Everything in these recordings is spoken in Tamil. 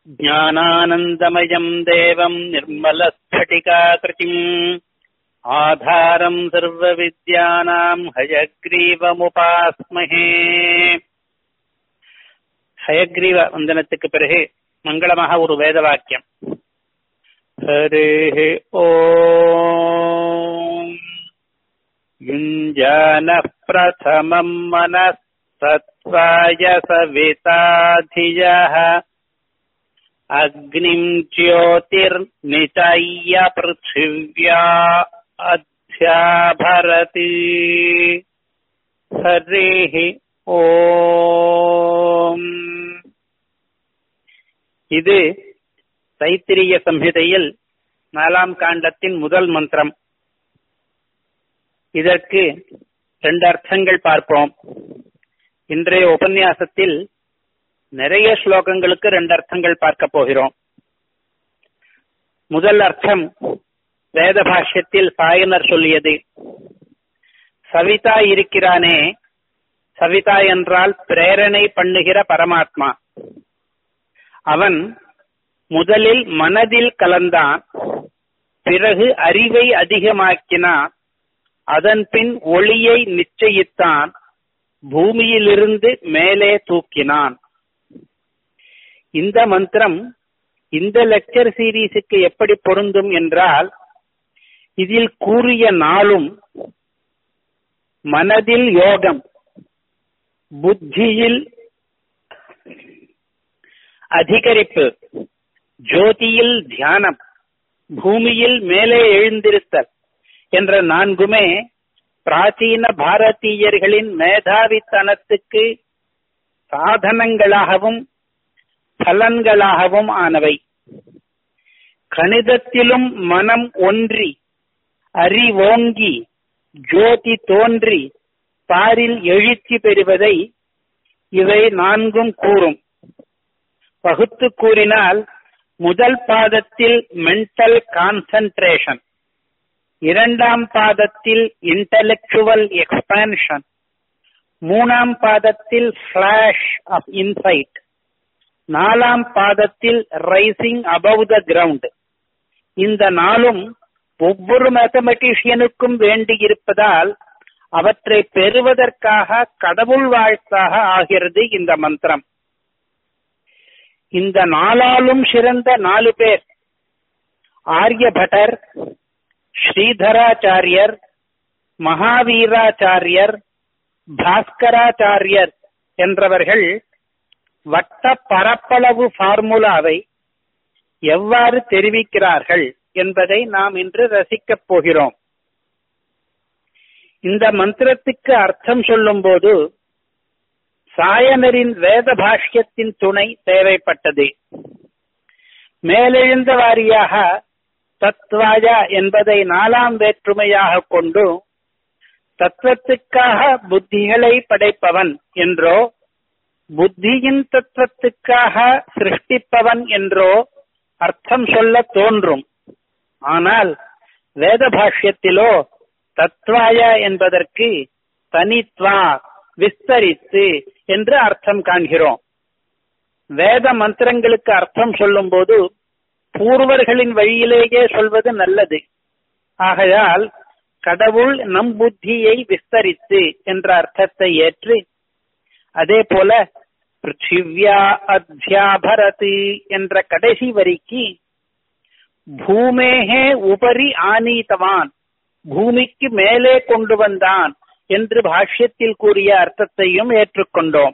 ज्ञानानन्दमयम् देवम् निर्मलस्फटिकाकृतिम् आधारम् सर्वविद्यानाम् हयग्रीवमुपास्महे ஹயக்ரீவ வந்தனத்துக்கு பிறகு மங்களமாக ஒரு வேத வாக்கியம் ஹரே ஓம் யுஞ்சன பிரதமம் मनस्तत्त्वाय सविताधियः अग्निम् ज्योतिर्निचय्य पृथिव्या अध्याभरति हरिः ஓம் இது தைத்திரிய சம்ஹிதையில் நாலாம் காண்டத்தின் முதல் மந்திரம் இதற்கு ரெண்டு அர்த்தங்கள் பார்ப்போம் இன்றைய உபன்யாசத்தில் நிறைய ஸ்லோகங்களுக்கு ரெண்டு அர்த்தங்கள் பார்க்க போகிறோம் முதல் அர்த்தம் வேத பாஷ்யத்தில் சாயனர் சொல்லியது சவிதா இருக்கிறானே சவிதா என்றால் பிரேரணை பண்ணுகிற பரமாத்மா அவன் முதலில் மனதில் கலந்தான் பிறகு அறிவை அதிகமாக்கினான் அதன் பின் ஒளியை நிச்சயித்தான் பூமியிலிருந்து மேலே தூக்கினான் இந்த மந்திரம் இந்த லெக்சர் சீரீஸுக்கு எப்படி பொருந்தும் என்றால் இதில் கூறிய நாளும் மனதில் யோகம் புத்தியில் அதிகரிப்பு ஜோதியில் தியானம் பூமியில் மேலே எழுந்திருத்தல் என்ற நான்குமே பிராச்சீன பாரதீயர்களின் மேதாவித்தனத்துக்கு சாதனங்களாகவும் பலன்களாகவும் ஆனவை கணிதத்திலும் மனம் ஒன்றி அறிவோங்கி ஜோதி தோன்றி பாரில் எழுச்சி பெறுவதை இவை நான்கும் கூறும் பகுத்து கூறினால் முதல் பாதத்தில் மென்டல் கான்சன்ட்ரேஷன் இரண்டாம் பாதத்தில் இன்டலெக்சுவல் எக்ஸ்பான்ஷன் மூணாம் பாதத்தில் ஃபிளாஷ் ஆஃப் இன்சைட் நாலாம் பாதத்தில் ரைசிங் அபவ் த கிரவுண்ட் இந்த நாளும் ஒவ்வொரு மேத்தமெட்டிஷியனுக்கும் வேண்டியிருப்பதால் அவற்றை பெறுவதற்காக கடவுள் வாழ்த்தாக ஆகிறது இந்த மந்திரம் இந்த நாளாலும் சிறந்த நாலு பேர் ஆரியபட்டர் ஸ்ரீதராச்சாரியர் மகாவீராச்சாரியர் பாஸ்கராச்சாரியர் என்றவர்கள் வட்ட பரப்பளவு ஃபார்முலாவை எவ்வாறு தெரிவிக்கிறார்கள் என்பதை நாம் இன்று ரசிக்கப் போகிறோம் இந்த மந்திரத்துக்கு அர்த்தம் சொல்லும் போது சாயனரின் வேத பாஷ்யத்தின் துணை தேவைப்பட்டது மேலெழுந்த வாரியாக தத்வாயா என்பதை நாலாம் வேற்றுமையாக கொண்டு தத்துவத்துக்காக புத்திகளை படைப்பவன் என்றோ புத்தியின் தத்துவத்துக்காக சிருஷ்டிப்பவன் என்றோ அர்த்தம் சொல்ல தோன்றும் ஆனால் வேத பாஷ்யத்திலோ தத்வாய என்பதற்கு தனித்வா விஸ்தரித்து என்று அர்த்தம் காண்கிறோம் வேத மந்திரங்களுக்கு அர்த்தம் சொல்லும் போது பூர்வர்களின் வழியிலேயே சொல்வது நல்லது ஆகையால் கடவுள் நம் புத்தியை விஸ்தரித்து என்ற அர்த்தத்தை ஏற்று அதே போல பிருத்திவ்யா அத்தியாபரது என்ற கடைசி வரிக்கு பூமேகே உபரி ஆனீதவான் பூமிக்கு மேலே கொண்டு வந்தான் என்று பாஷ்யத்தில் கூறிய அர்த்தத்தையும் ஏற்றுக்கொண்டோம்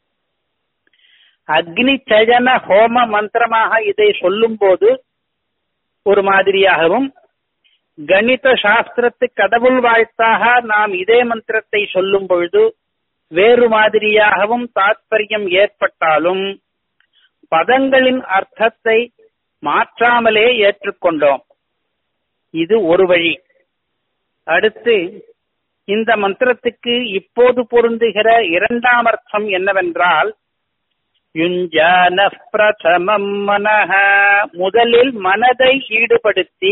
அக்னி சயன ஹோம மந்திரமாக இதை சொல்லும் போது ஒரு மாதிரியாகவும் கணித சாஸ்திரத்து கடவுள் வாழ்த்தாக நாம் இதே மந்திரத்தை சொல்லும் பொழுது வேறு மாதிரியாகவும் தாத்பரியம் ஏற்பட்டாலும் பதங்களின் அர்த்தத்தை மாற்றாமலே ஏற்றுக்கொண்டோம் இது ஒரு வழி அடுத்து இந்த மந்திரத்துக்கு இப்போது பொருந்துகிற இரண்டாம் அர்த்தம் என்னவென்றால் யுஞ்சன பிரதமம் மனஹ முதலில் மனதை ஈடுபடுத்தி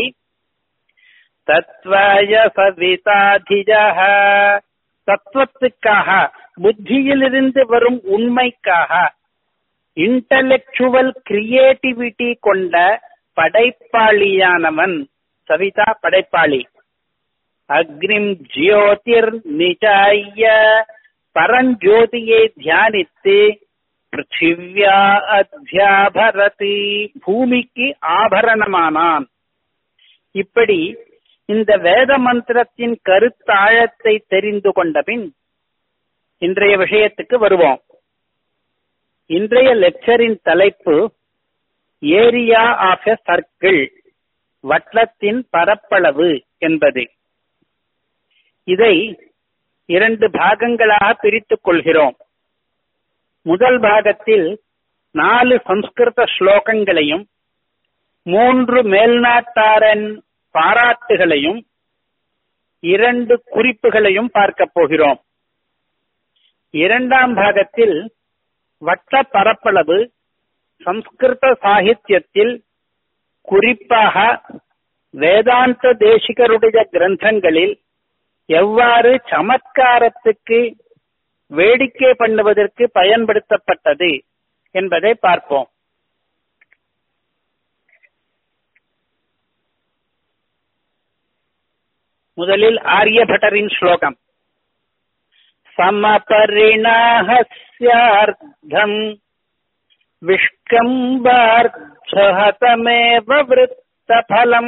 தத்வய சவிதாதிஜக தத்துவத்துக்காக புத்தியிலிருந்து வரும் உண்மைக்காக இன்டலெக்சுவல் கிரியேட்டிவிட்டி கொண்ட படைப்பாளியானவன் சவிதா படைப்பாளி அக்னிம் ஜியோதிர் நிஜாய பரஞ்சோதியை தியானித்து பிருத்திவ்யா அத்தியாபரதி பூமிக்கு ஆபரணமானான் இப்படி இந்த வேத மந்திரத்தின் கருத்தாழத்தை தெரிந்து கொண்ட பின் இன்றைய விஷயத்துக்கு வருவோம் இன்றைய லெக்சரின் தலைப்பு ஏரியா ஆஃப் எ சர்க்கிள் வட்டத்தின் பரப்பளவு என்பது இதை இரண்டு பாகங்களாக பிரித்துக் கொள்கிறோம் முதல் பாகத்தில் நாலு சம்ஸ்கிருத ஸ்லோகங்களையும் மூன்று மேல்நாட்டாரன் பாராட்டுகளையும் இரண்டு குறிப்புகளையும் பார்க்க போகிறோம் இரண்டாம் பாகத்தில் வட்ட பரப்பளவு சம்ஸ்கிருத சாகித்யத்தில் குறிப்பாக வேதாந்த தேசிகருடைய கிரந்தங்களில் எவ்வாறு சமத்காரத்துக்கு வேடிக்கை பண்ணுவதற்கு பயன்படுத்தப்பட்டது என்பதை பார்ப்போம் முதலில் ஆரியபட்டரின் ஸ்லோகம் समपरिणाहस्यार्धम् விஷ்கம்பார்த்தமேவ விருத்தபலம்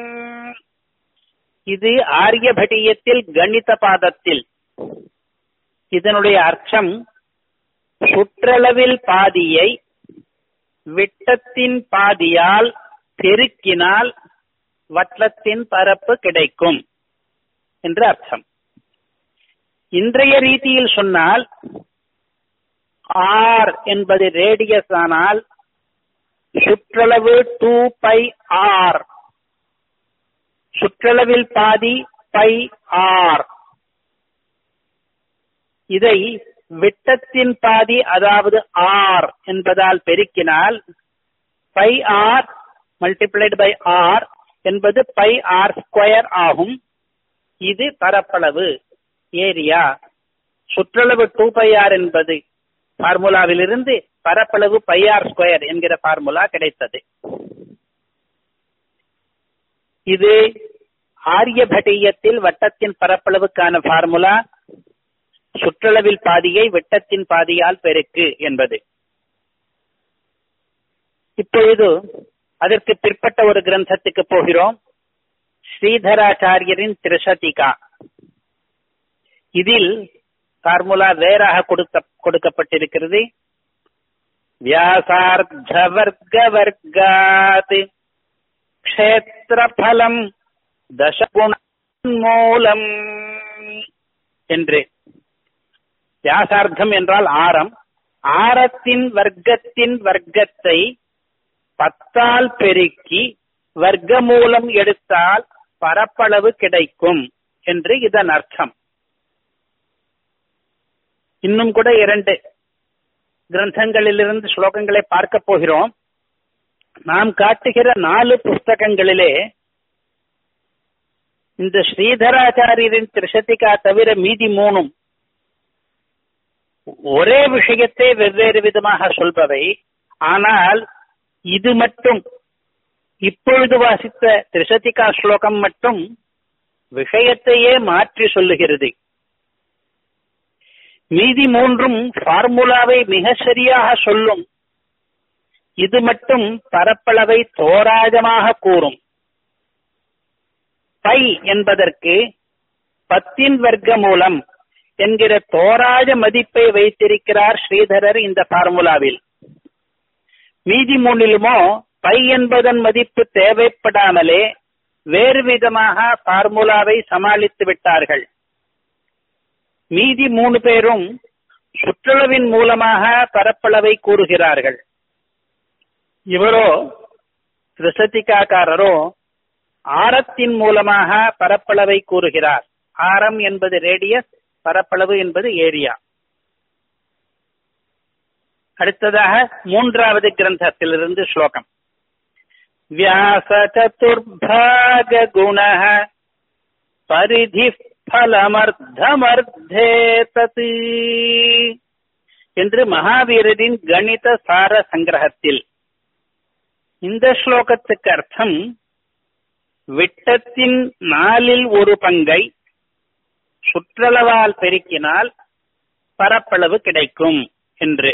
இது ஆரியபட்டியத்தில் கணித பாதத்தில் இதனுடைய அர்த்தம் சுற்றளவில் பாதியை விட்டத்தின் பாதியால் பெருக்கினால் வட்டத்தின் பரப்பு கிடைக்கும் என்று அர்த்தம் இன்றைய ரீதியில் சொன்னால் ஆர் என்பது ரேடியஸ் ஆனால் சுற்றளவு டூ பை ஆர் சுற்றளவில் பாதி பை ஆர் இதை விட்டத்தின் பாதி அதாவது ஆர் என்பதால் பெருக்கினால் pi R multiplied by R என்பது பை ஆர் ஸ்கொயர் ஆகும் இது பரப்பளவு ஏரியா சுற்றளவு டூ பை ஆர் என்பது பார்முலாவிலிருந்து பரப்பளவு பை ஆர் ஸ்கொயர் என்கிற பார்முலா கிடைத்தது இது ஆரியபட்டியத்தில் வட்டத்தின் பரப்பளவுக்கான பார்முலா சுற்றளவில் பாதியை விட்டத்தின் பாதியால் பெருக்கு என்பது இப்பொழுது அதற்கு பிற்பட்ட ஒரு கிரந்தத்துக்கு போகிறோம் ஸ்ரீதராச்சாரியரின் திரிசதிகா இதில் ஃபார்முலா வேறாக கொடுக்க கொடுக்கப்பட்டிருக்கிறது வியாசார்த்த வர்க்க வர்க்காத் க்ஷேத்திரபலம் தசகுண மூலம் என்று வியாசார்த்தம் என்றால் ஆரம் ஆரத்தின் வர்க்கத்தின் வர்க்கத்தை பத்தால் பெருக்கி வர்க்கமூலம் எடுத்தால் பரப்பளவு கிடைக்கும் என்று இதன் அர்த்தம் இன்னும் கூட இரண்டு கிரந்தங்களிலிருந்து ஸ்லோகங்களை பார்க்க போகிறோம் நாம் காட்டுகிற நாலு புஸ்தகங்களிலே இந்த ஸ்ரீதராச்சாரியரின் திரிசதிகா தவிர மீதி மூணும் ஒரே விஷயத்தை வெவ்வேறு விதமாக சொல்பவை ஆனால் இது மட்டும் இப்பொழுது வாசித்த திரிசதிகா ஸ்லோகம் மட்டும் விஷயத்தையே மாற்றி சொல்லுகிறது மீதி மூன்றும் ஃபார்முலாவை மிக சரியாக சொல்லும் இது மட்டும் பரப்பளவை தோராயமாக கூறும் பை என்பதற்கு பத்தின் வர்க்க மூலம் என்கிற தோராய மதிப்பை வைத்திருக்கிறார் ஸ்ரீதரர் இந்த ஃபார்முலாவில் மீதி மூணிலுமோ பை என்பதன் மதிப்பு தேவைப்படாமலே வேறு விதமாக ஃபார்முலாவை சமாளித்து விட்டார்கள் மீதி மூணு பேரும் சுற்றளவின் மூலமாக பரப்பளவை கூறுகிறார்கள் இவரோ திரிசதிகாக்காரரோ ஆரத்தின் மூலமாக பரப்பளவை கூறுகிறார் ஆரம் என்பது ரேடியஸ் பரப்பளவு என்பது ஏரியா அடுத்ததாக மூன்றாவது கிரந்தத்திலிருந்து ஸ்லோகம் வியாச சதுர்பாக குண பரிதி फलमर्धमर्धे तत् என்று மகாவீரரின் கணித சார சங்கிரகத்தில் இந்த ஸ்லோகத்துக்கு அர்த்தம் விட்டத்தின் நாலில் ஒரு பங்கை சுற்றளவால் பெருக்கினால் பரப்பளவு கிடைக்கும் என்று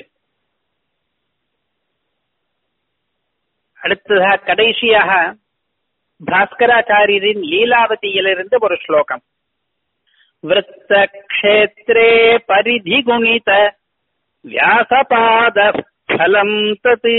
அடுத்ததாக கடைசியாக பாஸ்கராச்சாரியரின் லீலாவதியிலிருந்து ஒரு ஸ்லோகம் விருத்த கஷேத்ரே பரிதி குணித வியாசபாத பலம் தது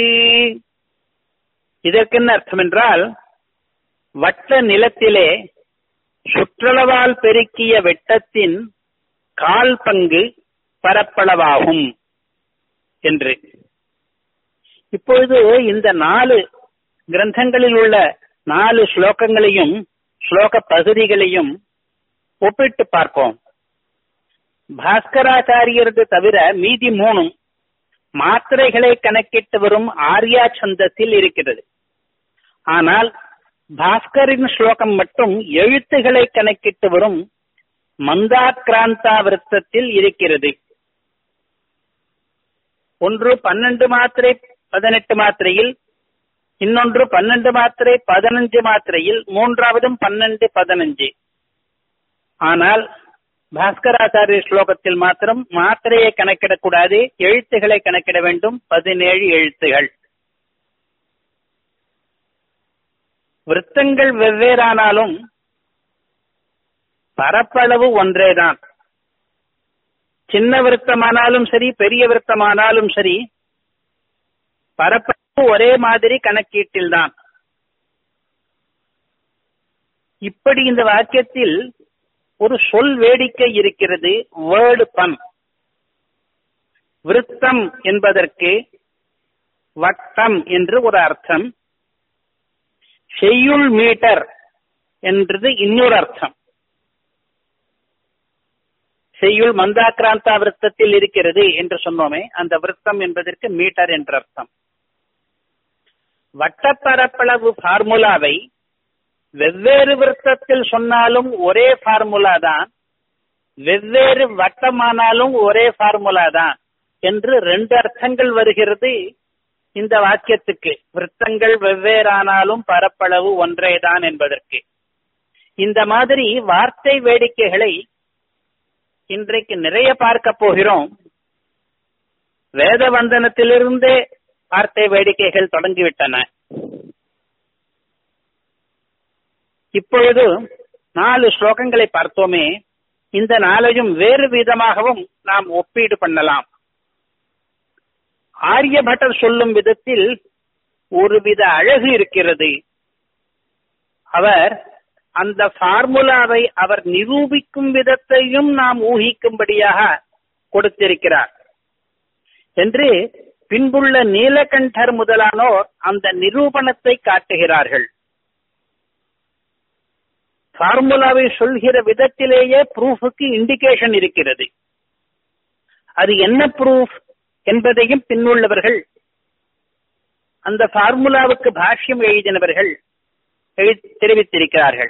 இதற்கு என்ன அர்த்தம் என்றால் வட்ட நிலத்திலே சுற்றளவால் பெருக்கிய வெட்டத்தின் கால் பங்கு பரப்பளவாகும் என்று இப்பொழுது இந்த நாலு கிரந்தங்களில் உள்ள நாலு ஸ்லோகங்களையும் ஸ்லோக பகுதிகளையும் ஒப்பிட்டு பார்ப்போம் பாஸ்கராச்சாரியரது தவிர மீதி மூணும் மாத்திரைகளை கணக்கிட்டு வரும் ஆர்யா சந்தத்தில் இருக்கிறது ஆனால் பாஸ்கரின் ஸ்லோகம் மட்டும் எழுத்துக்களை கணக்கிட்டு வரும் மந்தாக்ராந்தா விருத்தத்தில் இருக்கிறது ஒன்று பன்னெண்டு மாத்திரை பதினெட்டு மாத்திரையில் இன்னொன்று பன்னெண்டு மாத்திரை பதினஞ்சு மாத்திரையில் மூன்றாவதும் பன்னெண்டு பதினஞ்சு ஆனால் பாஸ்கராச்சாரிய ஸ்லோகத்தில் மாத்திரம் மாத்திரையை கணக்கிடக்கூடாது எழுத்துக்களை கணக்கிட வேண்டும் பதினேழு எழுத்துகள் விருத்தங்கள் வெவ்வேறானாலும் பரப்பளவு ஒன்றேதான் சின்ன விருத்தமானாலும் சரி பெரிய விருத்தமானாலும் சரி பரப்பளவு ஒரே மாதிரி கணக்கீட்டில்தான் இப்படி இந்த வாக்கியத்தில் ஒரு சொல் வேடிக்கை இருக்கிறது வேர்டு பன் விருத்தம் என்பதற்கு வட்டம் என்று ஒரு அர்த்தம் செய்யுள் மீட்டர் என்றது இன்னொரு அர்த்தம் செய்யுள் மந்தாக்கிராந்தா விருத்தத்தில் இருக்கிறது என்று சொன்னோமே அந்த விருத்தம் என்பதற்கு மீட்டர் என்ற அர்த்தம் வட்டப்பரப்பளவு ஃபார்முலாவை வெவ்வேறு விருத்தத்தில் சொன்னாலும் ஒரே ஃபார்முலா தான் வெவ்வேறு வட்டமானாலும் ஒரே ஃபார்முலா தான் என்று ரெண்டு அர்த்தங்கள் வருகிறது இந்த வாக்கியத்துக்கு விருத்தங்கள் வெவ்வேறானாலும் பரப்பளவு ஒன்றேதான் என்பதற்கு இந்த மாதிரி வார்த்தை வேடிக்கைகளை இன்றைக்கு நிறைய பார்க்க போகிறோம் வேத வந்தனத்திலிருந்தே வார்த்தை வேடிக்கைகள் தொடங்கிவிட்டன இப்பொழுது நாலு ஸ்லோகங்களை பார்த்தோமே இந்த நாளையும் வேறு விதமாகவும் நாம் ஒப்பீடு பண்ணலாம் ஆரியபட்டர் சொல்லும் விதத்தில் ஒருவித அழகு இருக்கிறது அவர் அந்த ஃபார்முலாவை அவர் நிரூபிக்கும் விதத்தையும் நாம் ஊகிக்கும்படியாக கொடுத்திருக்கிறார் என்று பின்புள்ள நீலகண்டர் முதலானோர் அந்த நிரூபணத்தை காட்டுகிறார்கள் ஃபார்முலாவை சொல்கிற விதத்திலேயே ப்ரூஃபுக்கு இண்டிகேஷன் இருக்கிறது அது என்ன ப்ரூஃப் என்பதையும் பின்னுள்ளவர்கள் அந்த ஃபார்முலாவுக்கு பாஷ்யம் எழுதினவர்கள் தெரிவித்திருக்கிறார்கள்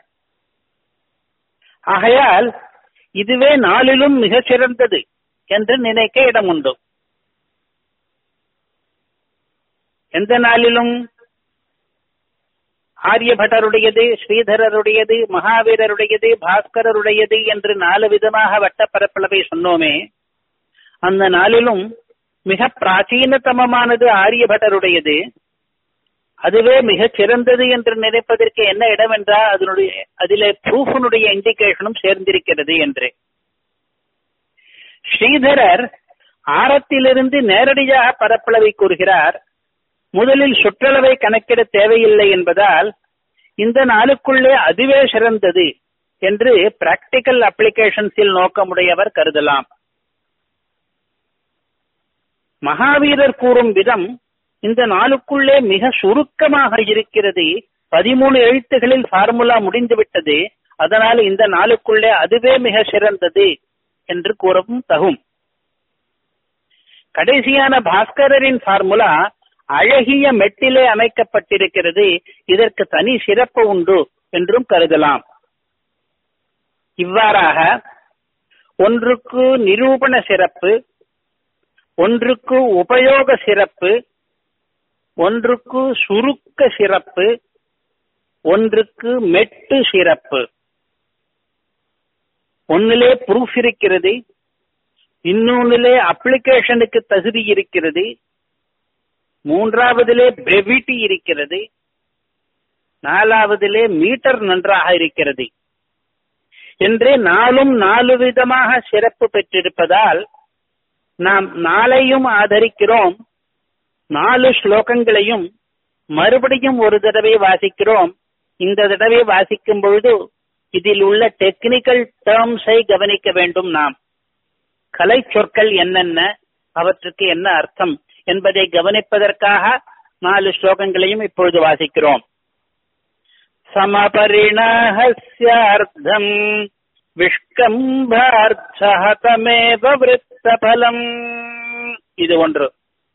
ஆகையால் இதுவே நாளிலும் மிக சிறந்தது என்று நினைக்க இடம் உண்டு எந்த நாளிலும் ஆரியபட்டருடையது ஸ்ரீதரருடையது மகாவீரருடையது பாஸ்கரருடையது என்று நாலு விதமாக வட்டப்பரப்பளவை சொன்னோமே அந்த நாளிலும் மிக பிராச்சீனத்தமமானது ஆரியபட்டருடையது அதுவே மிக சிறந்தது என்று நினைப்பதற்கு என்ன இடம் என்றால் அதனுடைய அதிலே ப்ரூஃபனுடைய இண்டிகேஷனும் சேர்ந்திருக்கிறது என்று ஸ்ரீதரர் ஆரத்திலிருந்து நேரடியாக பரப்பளவை கூறுகிறார் முதலில் சுற்றளவை கணக்கிட தேவையில்லை என்பதால் இந்த நாளுக்குள்ளே அதுவே சிறந்தது என்று பிராக்டிக்கல் அப்ளிகேஷன்ஸில் நோக்கமுடையவர் கருதலாம் மகாவீரர் கூறும் விதம் இந்த நாளுக்குள்ளே மிக சுருக்கமாக இருக்கிறது பதிமூணு எழுத்துகளில் ஃபார்முலா முடிந்துவிட்டது அதனால் இந்த நாளுக்குள்ளே அதுவே மிக சிறந்தது என்று கூறவும் தகும் கடைசியான பாஸ்கரரின் ஃபார்முலா அழகிய மெட்டிலே அமைக்கப்பட்டிருக்கிறது இதற்கு தனி சிறப்பு உண்டு என்றும் கருதலாம் இவ்வாறாக ஒன்றுக்கு நிரூபண சிறப்பு ஒன்றுக்கு உபயோக சிறப்பு ஒன்றுக்கு சுருக்க சிறப்பு ஒன்றுக்கு மெட்டு சிறப்பு ஒன்னிலே ப்ரூஃப் இருக்கிறது இன்னொன்னிலே அப்ளிகேஷனுக்கு தகுதி இருக்கிறது மூன்றாவதிலே பிரெவிட்டி இருக்கிறது நாலாவதிலே மீட்டர் நன்றாக இருக்கிறது என்று நாலும் நாலு விதமாக சிறப்பு பெற்றிருப்பதால் நாம் நாளையும் ஆதரிக்கிறோம் நாலு ஸ்லோகங்களையும் மறுபடியும் ஒரு தடவை வாசிக்கிறோம் இந்த தடவை வாசிக்கும் பொழுது இதில் உள்ள டெக்னிக்கல் டேர்ம்ஸை கவனிக்க வேண்டும் நாம் கலை சொற்கள் என்னென்ன அவற்றுக்கு என்ன அர்த்தம் என்பதை கவனிப்பதற்காக நாலு ஸ்லோகங்களையும் இப்பொழுது வாசிக்கிறோம் சமபரிணாஹஸ்யார்த்தம் விஷ்கம்பார்த்தமேவ விருத்தபலம் இது ஒன்று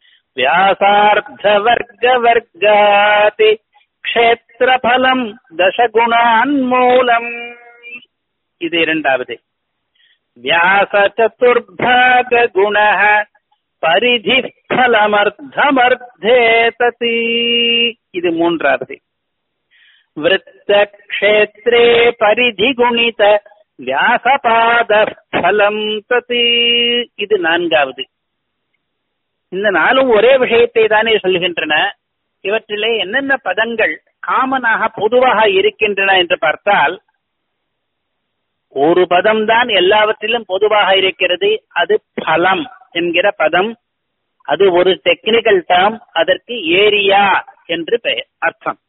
व्यासार्धवर्गवर्गाति क्षेत्रफलम् दशगुणान्मूलम् இது இரண்டாவது व्यासचतुर्भागगुणः परिधिः फलमर्धमर्धेतति இது மூன்றாவது वृत्तक्षेत्रे परिधिगुणित வியாசபாத பலம் ததி இது நான்காவது இந்த நாளும் ஒரே விஷயத்தை தானே சொல்கின்றன இவற்றிலே என்னென்ன பதங்கள் காமனாக பொதுவாக இருக்கின்றன என்று பார்த்தால் ஒரு பதம் தான் எல்லாவற்றிலும் பொதுவாக இருக்கிறது அது பலம் என்கிற பதம் அது ஒரு டெக்னிக்கல் டேர்ம் அதற்கு ஏரியா என்று பெயர் அர்த்தம்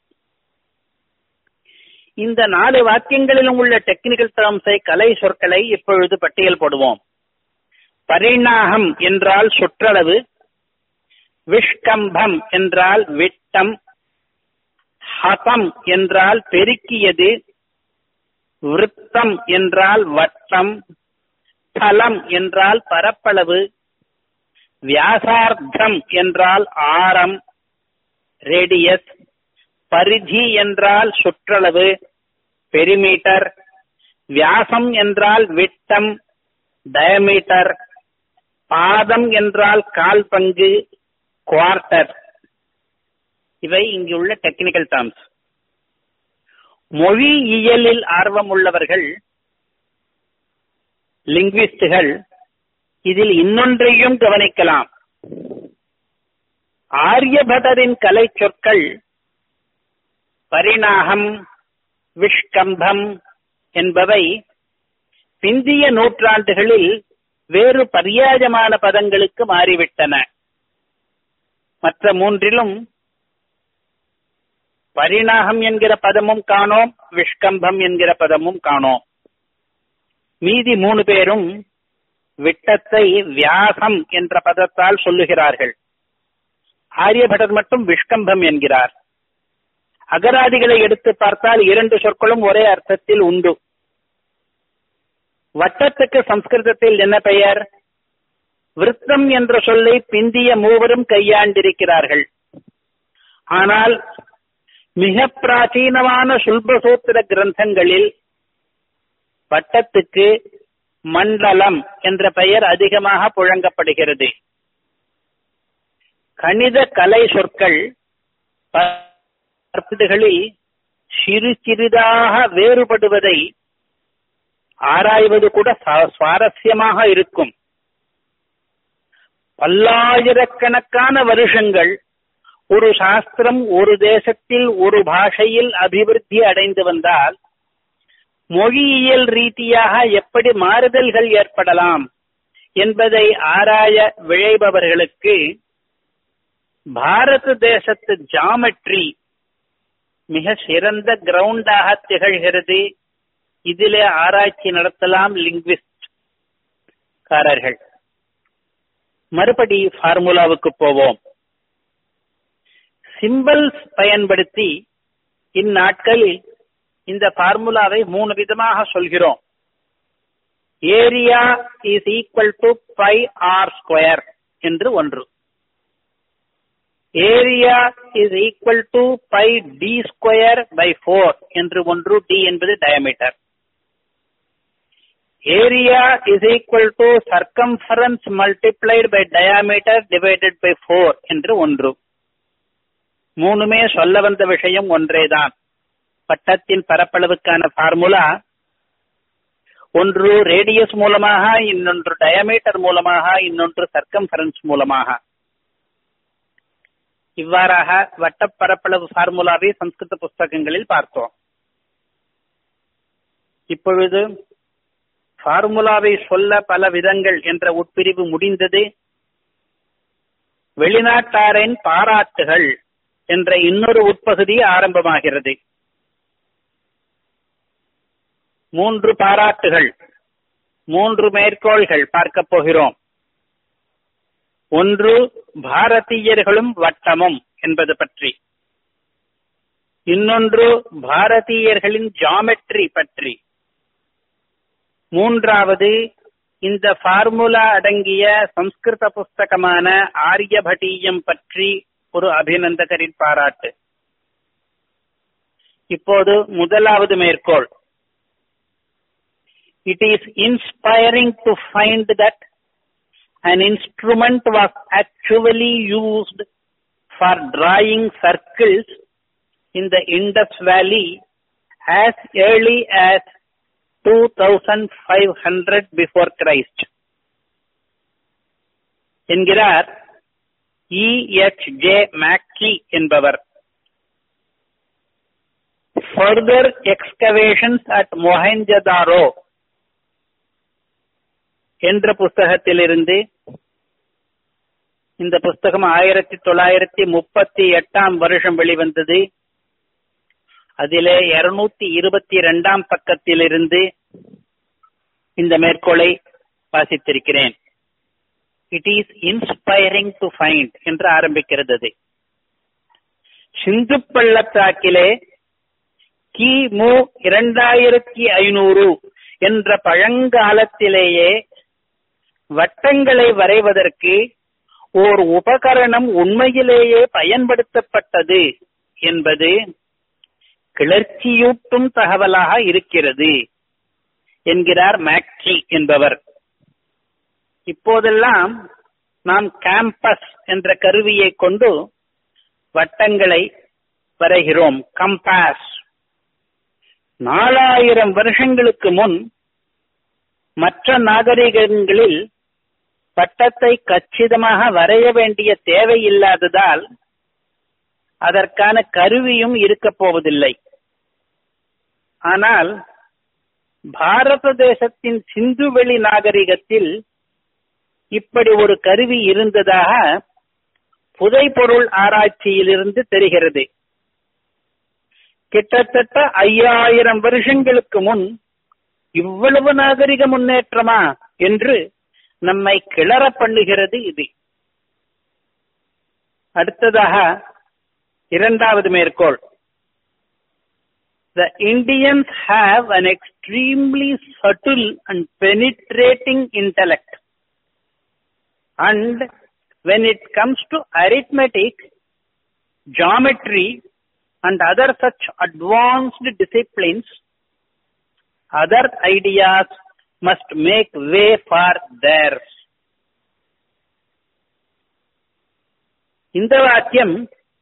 இந்த நாலு வாக்கியங்களிலும் உள்ள டெக்னிக்கல் டேர்ம்ஸை கலை சொற்களை இப்பொழுது பட்டியல் போடுவோம் பரிணாகம் என்றால் சுற்றளவு விஷ்கம்பம் என்றால் விட்டம் ஹதம் என்றால் பெருக்கியது விருத்தம் என்றால் வட்டம் தலம் என்றால் பரப்பளவு வியாசார்த்தம் என்றால் ஆரம் ரேடியஸ் பரிதி என்றால் சுற்றளவு பெரிமீட்டர் வியாசம் என்றால் விட்டம் டயமீட்டர் பாதம் என்றால் கால் பங்கு குவார்டர் இவை இங்குள்ள டெக்னிக்கல் டேர்ம்ஸ் மொழி இயலில் ஆர்வம் உள்ளவர்கள் லிங்குவிஸ்டுகள் இதில் இன்னொன்றையும் கவனிக்கலாம் ஆரியபட்டரின் கலை சொற்கள் பரிணாகம் விஷ்கம்பம் என்பவை பிந்திய நூற்றாண்டுகளில் வேறு பரியாஜமான பதங்களுக்கு மாறிவிட்டன மற்ற மூன்றிலும் பரிணாகம் என்கிற பதமும் காணோம் விஷ்கம்பம் என்கிற பதமும் காணோம் மீதி மூணு பேரும் விட்டத்தை வியாசம் என்ற பதத்தால் சொல்லுகிறார்கள் ஆரியபட்டர் மட்டும் விஷ்கம்பம் என்கிறார் அகராதிகளை எடுத்து பார்த்தால் இரண்டு சொற்களும் ஒரே அர்த்தத்தில் உண்டு வட்டத்துக்கு சம்ஸ்கிருதத்தில் என்ன பெயர் விருத்தம் என்ற சொல்லை பிந்திய மூவரும் கையாண்டிருக்கிறார்கள் ஆனால் மிக பிராச்சீனமான சுல்பசூத்திர கிரந்தங்களில் வட்டத்துக்கு மண்டலம் என்ற பெயர் அதிகமாக புழங்கப்படுகிறது கணித கலை சொற்கள் பற்படுகளில் சிறு சிறிதாக வேறுபடுவதை ஆராய்வது கூட சுவாரஸ்யமாக இருக்கும் பல்லாயிரக்கணக்கான வருஷங்கள் ஒரு சாஸ்திரம் ஒரு தேசத்தில் ஒரு பாஷையில் அபிவிருத்தி அடைந்து வந்தால் மொழியியல் ரீதியாக எப்படி மாறுதல்கள் ஏற்படலாம் என்பதை ஆராய விழைபவர்களுக்கு பாரத தேசத்து ஜாமெட்ரி மிக சிறந்த கிரவுண்டாக திகழ்கிறது இதிலே ஆராய்ச்சி நடத்தலாம் லிங்குவிஸ்ட் காரர்கள் மறுபடி ஃபார்முலாவுக்கு போவோம் சிம்பிள்ஸ் பயன்படுத்தி இந்நாட்களில் இந்த ஃபார்முலாவை மூணு விதமாக சொல்கிறோம் area is equal to pi R square என்று ஒன்று area is equal to pi D square by four என்று ஒன்று டி என்பது diameter area is equal to circumference multiplied by diameter divided by four என்று ஒன்று மூணுமே சொல்ல வந்த விஷயம் ஒன்றேதான் வட்டத்தின் பரப்பளவுக்கான ஃபார்முலா ஒன்று ரேடியஸ் மூலமாக இன்னொன்று டயமீட்டர் மூலமாக இன்னொன்று சர்க்கம்ஃபரன்ஸ் மூலமாக இவ்வாறாக வட்டப்பரப்பளவு ஃபார்முலாவை சம்ஸ்கிருத புஸ்தகங்களில் பார்த்தோம் இப்பொழுது ஃபார்முலாவை சொல்ல பல விதங்கள் என்ற உட்பிரிவு முடிந்தது வெளிநாட்டாரின் பாராட்டுகள் என்ற இன்னொரு உட்பகுதி ஆரம்பமாகிறது மூன்று பாராட்டுகள் மூன்று மேற்கோள்கள் பார்க்க போகிறோம் ஒன்று பாரதீயர்களும் வட்டமும் என்பது பற்றி இன்னொன்று பாரதீயர்களின் ஜாமெட்ரி பற்றி மூன்றாவது இந்த ஃபார்முலா அடங்கிய சம்ஸ்கிருத புஸ்தகமான ஆரியபட்டீயம் பற்றி ஒரு அபிநந்தகரின் பாராட்டு இப்போது முதலாவது மேற்கோள் it is inspiring to find that an instrument was actually used for drawing circles in the Indus Valley as early as 2500 before Christ. என்கிறார் இ எச் ஜே மேக்கி என்பவர் further excavations at Mohenjo-daro என்ற புஸ்தகத்திலிருந்து இந்த புஸ்தகம் ஆயிரத்தி தொள்ளாயிரத்தி முப்பத்தி எட்டாம் வருஷம் வெளிவந்தது அதிலே இருநூத்தி இருபத்தி இரண்டாம் பக்கத்திலிருந்து இந்த மேற்கோளை வாசித்திருக்கிறேன் it is inspiring to find என்று ஆரம்பிக்கிறது அது சிந்து பள்ளத்தாக்கிலே கிமு இரண்டாயிரத்தி ஐநூறு என்ற பழங்காலத்திலேயே வட்டங்களை வரைவதற்கு ஓர் உபகரணம் உண்மையிலேயே பயன்படுத்தப்பட்டது என்பது கிளர்ச்சியூட்டும் தகவலாக இருக்கிறது என்கிறார் மேக்கி என்பவர் இப்போதெல்லாம் நாம் கேம்பஸ் என்ற கருவியை கொண்டு வட்டங்களை வரைகிறோம் கம்பாஸ் நாலாயிரம் வருஷங்களுக்கு முன் மற்ற நாகரிகங்களில் வட்டத்தை கச்சிதமாக வரைய வேண்டிய தேவையில்லாததால் அதற்கான கருவியும் இருக்கப் போவதில்லை ஆனால் பாரத தேசத்தின் சிந்துவெளி நாகரிகத்தில் இப்படி ஒரு கருவி இருந்ததாக புதைப்பொருள் ஆராய்ச்சியிலிருந்து தெரிகிறது கிட்டத்தட்ட ஐயாயிரம் வருஷங்களுக்கு முன் இவ்வளவு நாகரிக முன்னேற்றமா என்று நம்மை கிளற பண்ணுகிறது இது அடுத்ததாக இரண்டாவது மேற்கோள் The Indians have an extremely subtle and penetrating intellect. And when it comes to arithmetic, geometry, and other such advanced disciplines, other ideas must make way for theirs. இந்த வாக்கியம்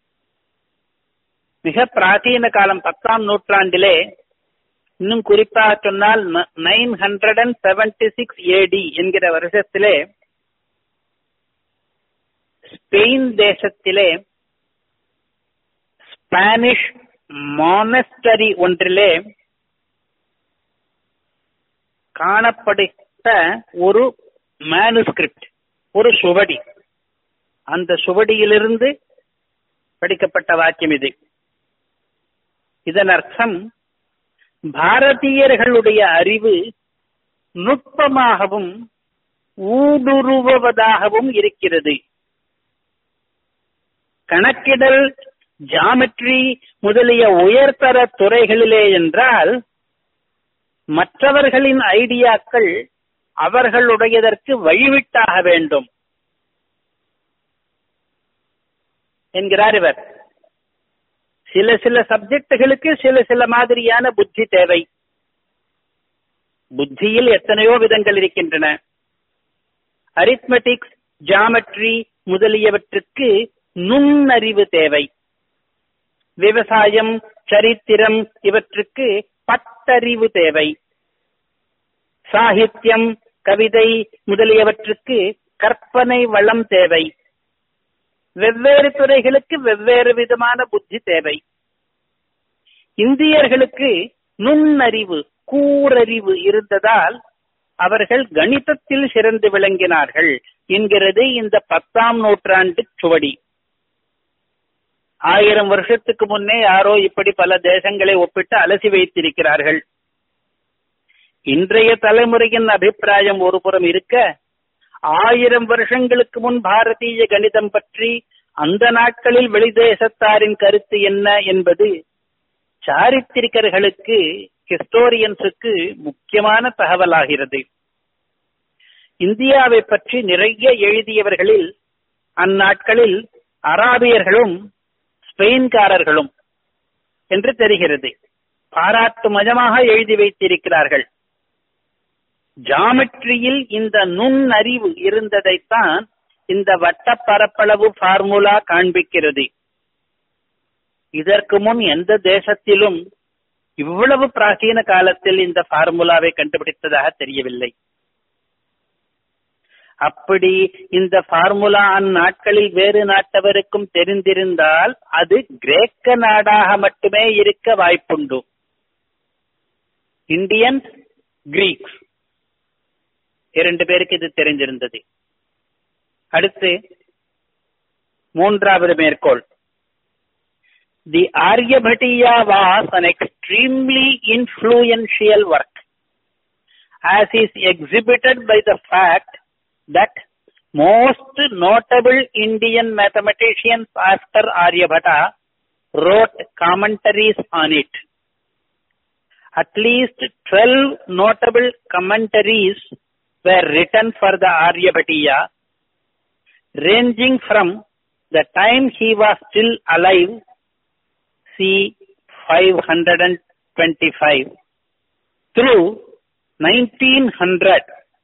மிக பிராச்சீன காலம் பத்தாம் நூற்றாண்டிலே இன்னும் குறிப்பாக சொன்னால் nine hundred and seventy six AD என்கிற வருஷத்திலே ஸ்பெயின் தேசத்திலே ஸ்பானிஷ் மானஸ்டரி ஒன்றிலே காணப்படுத்த ஒரு மேனுஸ்கிரிப்ட் ஒரு சுவடி அந்த சுவடியிலிருந்து படிக்கப்பட்ட வாக்கியம் இது இதன் அர்த்தம் பாரதியர்களுடைய அறிவு நுட்பமாகவும் ஊடுருவுவதாகவும் இருக்கிறது கணக்கிடல் ஜாமெட்ரி முதலிய உயர்தர துறைகளிலே என்றால் மற்றவர்களின் ஐடியாக்கள் அவர்களுடையதற்கு வழிவிட்டாக வேண்டும் என்கிறார் இவர் சில சில சப்ஜெக்டுகளுக்கு சில சில மாதிரியான புத்தி தேவை புத்தியில் எத்தனையோ விதங்கள் இருக்கின்றன அரித்மெட்டிக்ஸ் ஜாமெட்ரி முதலியவற்றுக்கு நுண்ணறிவு தேவை விவசாயம் சரித்திரம் இவற்றுக்கு பட்டறிவு தேவை சாகித்யம் கவிதை முதலியவற்றுக்கு கற்பனை வளம் தேவை வெவ்வேறு துறைகளுக்கு வெவ்வேறு விதமான புத்தி தேவை இந்தியர்களுக்கு நுண்ணறிவு கூரறிவு இருந்ததால் அவர்கள் கணிதத்தில் சிறந்து விளங்கினார்கள் என்கிறது இந்த பத்தாம் நூற்றாண்டு சுவடி ஆயிரம் வருஷத்துக்கு முன்னே யாரோ இப்படி பல தேசங்களை ஒப்பிட்டு அலசி வைத்திருக்கிறார்கள் இன்றைய தலைமுறையின் அபிப்பிராயம் ஒரு புறம் இருக்க ஆயிரம் வருஷங்களுக்கு முன் பாரதிய கணிதம் பற்றி அந்த நாட்களில் வெளிதேசத்தாரின் கருத்து என்ன என்பது சாரித்திரிகர்களுக்கு ஹிஸ்டோரியன்ஸுக்கு முக்கியமான தகவலாகிறது இந்தியாவை பற்றி நிறைய எழுதியவர்களில் அந்நாட்களில் அராபியர்களும் ஸ்பெயின்காரர்களும் என்று தெரிகிறது பாராட்டு மஜமாக எழுதி வைத்திருக்கிறார்கள் ஜாமெட்ரியில் இந்த நுண்ணறிவு இருந்ததைத்தான் இந்த வட்ட பரப்பளவு ஃபார்முலா காண்பிக்கிறது இதற்கு முன் எந்த தேசத்திலும் இவ்வளவு பிராச்சீன காலத்தில் இந்த ஃபார்முலாவை கண்டுபிடித்ததாக தெரியவில்லை அப்படி இந்த ஃபார்முலா அந்நாட்களில் வேறு நாட்டவருக்கும் தெரிந்திருந்தால் அது கிரேக்க நாடாக மட்டுமே இருக்க வாய்ப்புண்டு இந்தியன்ஸ் கிரீக்ஸ் இரண்டு பேருக்கு இது தெரிஞ்சிருந்தது அடுத்து மூன்றாவது மேற்கோள் the Aryabhatiya was an extremely influential work as is exhibited by the fact that most notable Indian mathematicians after Aryabhata wrote commentaries on it. At least 12 notable commentaries were written for the Aryabhatiya, ranging from the time he was still alive, c. 525, through 1900.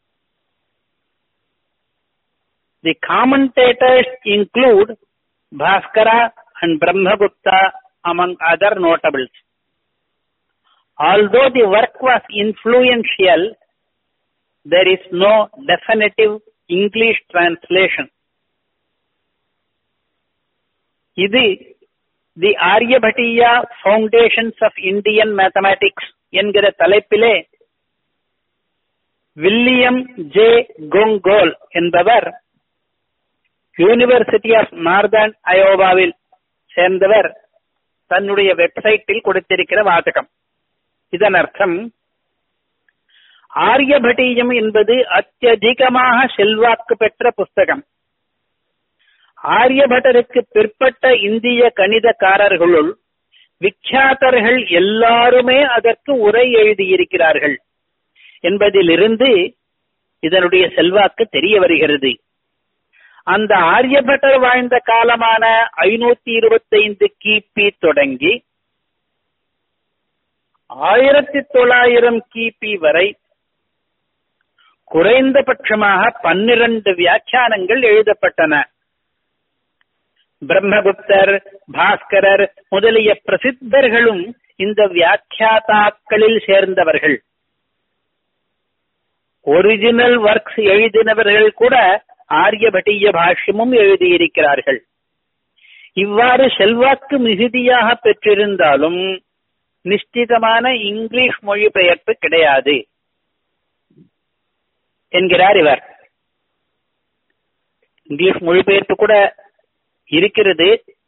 The commentators include Bhaskara and Brahmagupta among other notables. Although the work was influential, there is no definitive English translation. இது the Aryabhatiya foundations of Indian mathematics என்கிற தலைப்பிலே வில்லியம் ஜே கோங்கோல் என்பவர் யூனிவர்சிட்டி ஆஃப் நார்தர்ன் அயோவாவில் சேர்ந்தவர் தன்னுடைய வெப்சைட்டில் கொடுத்திருக்கிற வாசகம் இதன் அர்த்தம் ஆரியபட்டீயம் என்பது அத்தியதிகமாக செல்வாக்கு பெற்ற புஸ்தகம் ஆரியபட்டருக்கு பிற்பட்ட இந்திய கணிதக்காரர்களுள் விக்யாதர்கள் எல்லாருமே அதற்கு உரை எழுதியிருக்கிறார்கள் என்பதிலிருந்து இதனுடைய செல்வாக்கு தெரிய வருகிறது அந்த ஆரியபட்டர் வாழ்ந்த காலமான ஐநூத்தி இருபத்தைந்து கிபி தொடங்கி ஆயிரத்தி தொள்ளாயிரம் கிபி வரை குறைந்தபட்சமாக பன்னிரண்டு வியாக்கியானங்கள் எழுதப்பட்டன பிரம்மகுப்தர் பாஸ்கரர் முதலிய பிரசித்தர்களும் இந்த வியாக்கியாதாக்களில் சேர்ந்தவர்கள் ஒரிஜினல் ஒர்க்ஸ் எழுதினவர்கள் கூட ஆரியபட்டிய பாஷ்யமும் எழுதியிருக்கிறார்கள் இவ்வாறு செல்வாக்கு மிகுதியாக பெற்றிருந்தாலும் நிஷ்டிதமான இங்கிலீஷ் மொழிபெயர்ப்பு கிடையாது என்கிறார் இவர் இங்கிலீஷ் மொழிபெயர்ப்பு கூட இருக்கிறது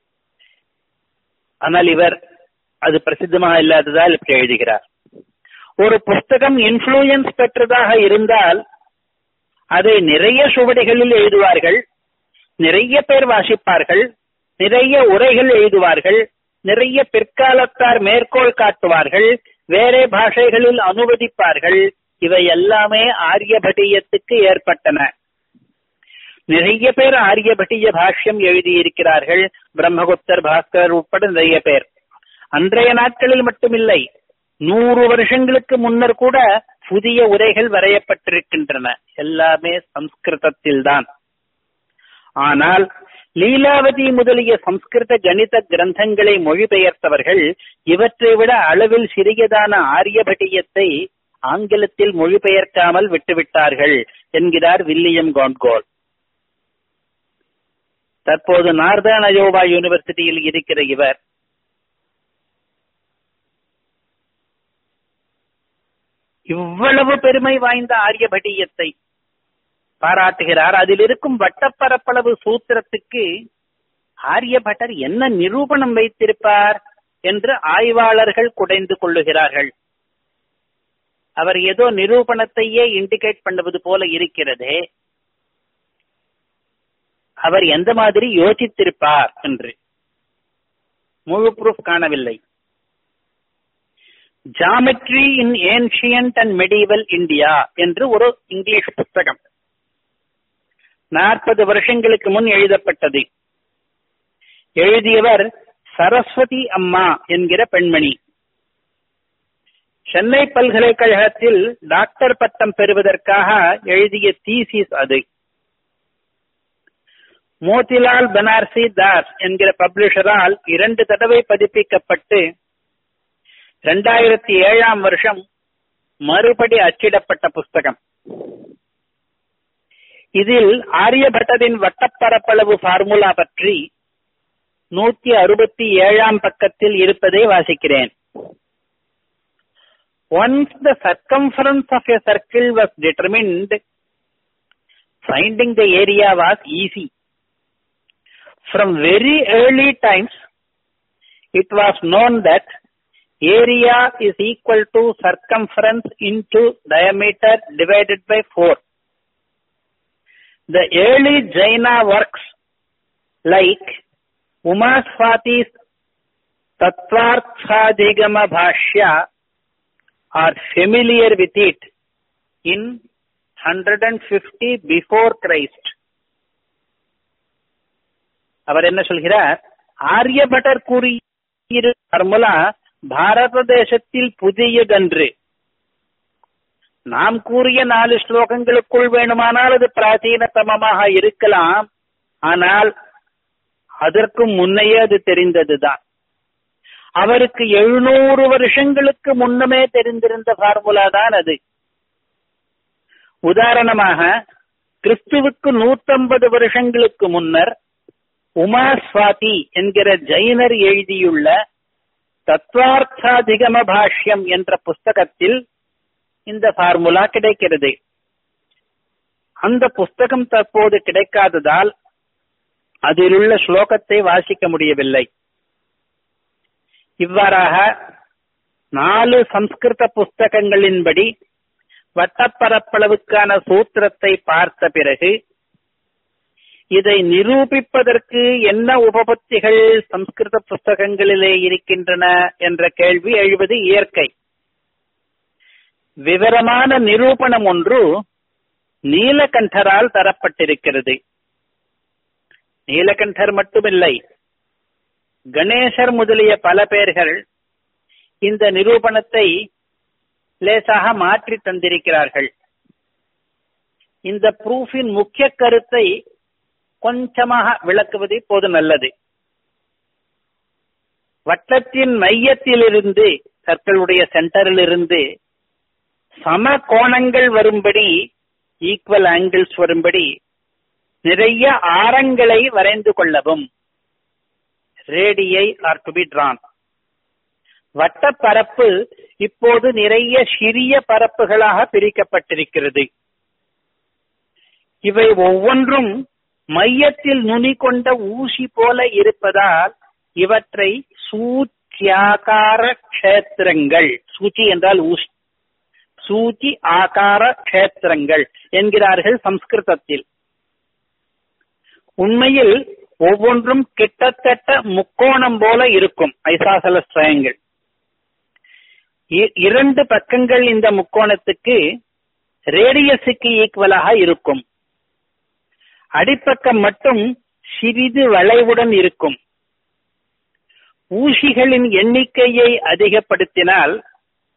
ஆனால் இவர் அது பிரசித்தமாக இல்லாததால் இப்படி எழுதுகிறார் ஒரு புஸ்தகம் இன்ஃபுளுயன்ஸ் பெற்றதாக இருந்தால் அதை நிறைய சுவடிகளில் எழுதுவார்கள் நிறைய பேர் வாசிப்பார்கள் நிறைய உரைகள் எழுதுவார்கள் நிறைய பிற்காலத்தார் மேற்கோள் காட்டுவார்கள் வேறே பாஷைகளில் அனுவதிப்பார்கள் இவை எல்லாமே ஆரியபட்டியத்துக்கு ஏற்பட்டன நிறைய பேர் ஆரியபட்டிய பாஷ்யம் எழுதியிருக்கிறார்கள் பிரம்மகுப்தர் பாஸ்கர் உட்பட நிறைய பேர் அன்றைய நாட்களில் மட்டுமில்லை நூறு வருஷங்களுக்கு முன்னர் கூட புதிய உரைகள் வரையப்பட்டிருக்கின்றன எல்லாமே சம்ஸ்கிருதத்தில்தான் ஆனால் லீலாவதி முதலிய சம்ஸ்கிருத கணித கிரந்தங்களை மொழிபெயர்த்தவர்கள் இவற்றை விட அளவில் சிறியதான ஆரியபட்டியத்தை ஆங்கிலத்தில் மொழிபெயர்க்காமல் விட்டுவிட்டார்கள் என்கிறார் வில்லியம் கான்கோல் தற்போது நார்தர்ன் அயோவா யூனிவர்சிட்டியில் இருக்கிற இவர் இவ்வளவு பெருமை வாய்ந்த ஆரியபட்டியத்தை பாராட்டுகிறார் அதில் இருக்கும் வட்டப்பரப்பளவு சூத்திரத்துக்கு ஆரியபட்டர் என்ன நிரூபணம் வைத்திருப்பார் என்று ஆய்வாளர்கள் குடைந்து கொள்ளுகிறார்கள் அவர் ஏதோ நிரூபணத்தையே இண்டிகேட் பண்ணுவது போல இருக்கிறதே அவர் எந்த மாதிரி யோசித்திருப்பார் என்று முழு ப்ரூஃப் காணவில்லை geometry in ancient and medieval India என்று ஒரு இங்கிலீஷ் புத்தகம் நாற்பது வருஷங்களுக்கு முன் எழுதப்பட்டது எழுதியவர் சரஸ்வதி அம்மா என்கிற பெண்மணி சென்னை பல்கலைக்கழகத்தில் டாக்டர் பட்டம் பெறுவதற்காக எழுதிய தீசிஸ் அது மோதிலால் பனார்சி தாஸ் என்கிற பப்ளிஷரால் இரண்டு தடவை பதிப்பிக்கப்பட்டு இரண்டாயிரத்தி ஏழாம் வருஷம் மறுபடி அச்சிடப்பட்ட புஸ்தகம் இதில் ஆரியபட்டரின் வட்டப்பரப்பளவு ஃபார்முலா பற்றி நூத்தி அறுபத்தி ஏழாம் பக்கத்தில் இருப்பதை வாசிக்கிறேன் Once the circumference of a circle was determined, finding the area was easy. From very early times, it was known that area is equal to circumference into diameter divided by 4. The early Jaina works like Umaswati's Tattvarthadhigama Bhashya are familiar with it in 150 before Christ. அவர் என்ன சொல்கிறார் ஆரியபட்டர் கூறிய ஃபார்முலா பாரத தேசத்தில் புதியதன்று நாம் கூறிய நாலு ஸ்லோகங்களுக்குள் வேணுமானால் அது பிராச்சீனத்தமமாக இருக்கலாம் ஆனால் அதற்கு முன்னையே அது தெரிந்ததுதான் அவருக்கு எழுநூறு வருஷங்களுக்கு முன்னமே தெரிந்திருந்த ஃபார்முலா தான் அது உதாரணமாக கிறிஸ்துவுக்கு நூத்தம்பது வருஷங்களுக்கு முன்னர் உமா சுவாதி என்கிற ஜெயினர் எழுதியுள்ள தத்வார்த்தாதிகம பாஷ்யம் என்ற புஸ்தகத்தில் இந்த ஃபார்முலா கிடைக்கிறது அந்த புஸ்தகம் தற்போது கிடைக்காததால் அதிலுள்ள ஸ்லோகத்தை வாசிக்க முடியவில்லை இவ்வாறாக நாலு சம்ஸ்கிருத புஸ்தகங்களின்படி வட்டப்பரப்பளவுக்கான சூத்திரத்தை பார்த்த பிறகு இதை நிரூபிப்பதற்கு என்ன உபபத்திகள் சம்ஸ்கிருத புஸ்தகங்களிலே இருக்கின்றன என்ற கேள்வி எழுவது இயற்கை விவரமான நிரூபணம் ஒன்று நீலகண்டரால் தரப்பட்டிருக்கிறது நீலகண்டர் மட்டுமில்லை கணேசர் முதலிய பல பேர்கள் இந்த நிரூபணத்தை லேசாக மாற்றி தந்திருக்கிறார்கள் இந்த ப்ரூஃபின் முக்கிய கருத்தை கொஞ்சமாக விளக்குவது இப்போது நல்லது வட்டத்தின் மையத்திலிருந்து சர்க்கிளுடைய சென்டரில் இருந்து சம கோணங்கள் வரும்படி ஈக்குவல் ஆங்கிள்ஸ் வரும்படி நிறைய ஆரங்களை வரைந்து கொள்ளவும் ரேடியை ஆர் டு பி டிரான் வட்ட பரப்பு இப்போது நிறைய சிறிய பரப்புகளாக பிரிக்கப்பட்டிருக்கிறது இவை ஒவ்வொன்றும் மையத்தில் நுனி கொண்ட ஊசி போல இருப்பதால் இவற்றை சூச்சியாகார கஷேத்திரங்கள் சூச்சி என்றால் ஊசி சூச்சி ஆகார கஷேத்திரங்கள் என்கிறார்கள் சம்ஸ்கிருதத்தில் உண்மையில் ஒவ்வொன்றும் கிட்டத்தட்ட முக்கோணம் போல இருக்கும் ஐசாசலஸ் ட்ரையங்கள் இரண்டு பக்கங்கள் இந்த முக்கோணத்துக்கு ரேடியஸுக்கு ஈக்குவலாக இருக்கும் அடிப்பக்கம் மட்டும் சிறிது வளைவுடன் இருக்கும் ஊசிகளின் எண்ணிக்கையை அதிகப்படுத்தினால்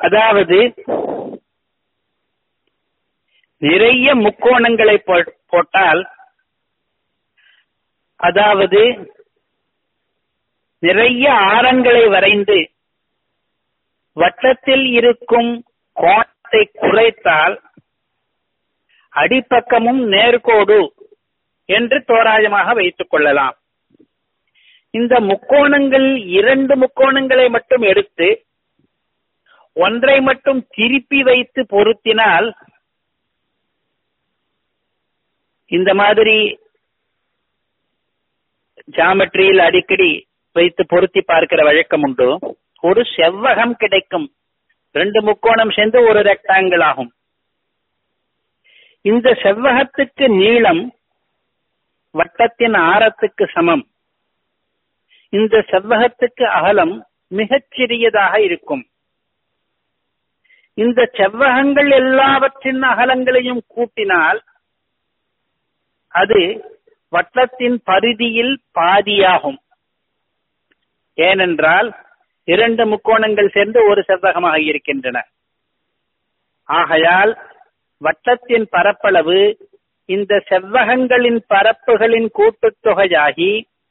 அதாவது நிறைய முக்கோணங்களை போ- போட்டால் அதாவது நிறைய ஆரங்களை வரைந்து வட்டத்தில் இருக்கும் கோணத்தை குறைத்தால் அடிப்பக்கமும் நேர்கோடு என்று தோராயமாக வைத்துக் கொள்ளலாம் இந்த முக்கோணங்கள் இரண்டு முக்கோணங்களை மட்டும் எடுத்து ஒன்றை மட்டும் திருப்பி வைத்து பொருத்தினால் இந்த மாதிரி ஜாமெட்ரியில் அடிக்கடி வைத்து பொருத்தி பார்க்கிற வழக்கம் உண்டு ஒரு செவ்வகம் கிடைக்கும் ரெண்டு முக்கோணம் சேர்ந்து ஒரு ரெக்டாங்கிள் ஆகும் இந்த செவ்வகத்துக்கு நீளம் வட்டத்தின் ஆரத்துக்கு சமம் இந்த செவ்வகத்துக்கு அகலம் மிகச் சிறியதாக இருக்கும் இந்த செவ்வகங்கள் எல்லாவற்றின் அகலங்களையும் கூட்டினால் அது வட்டத்தின் பரிதியில் பாதியாகும் ஏனென்றால் இரண்டு முக்கோணங்கள் சேர்ந்து ஒரு செவ்வகமாக இருக்கின்றன ஆகையால் வட்டத்தின் பரப்பளவு இந்த செவ்வகங்களின் பரப்புகளின் கூட்டுத்தொகையாகி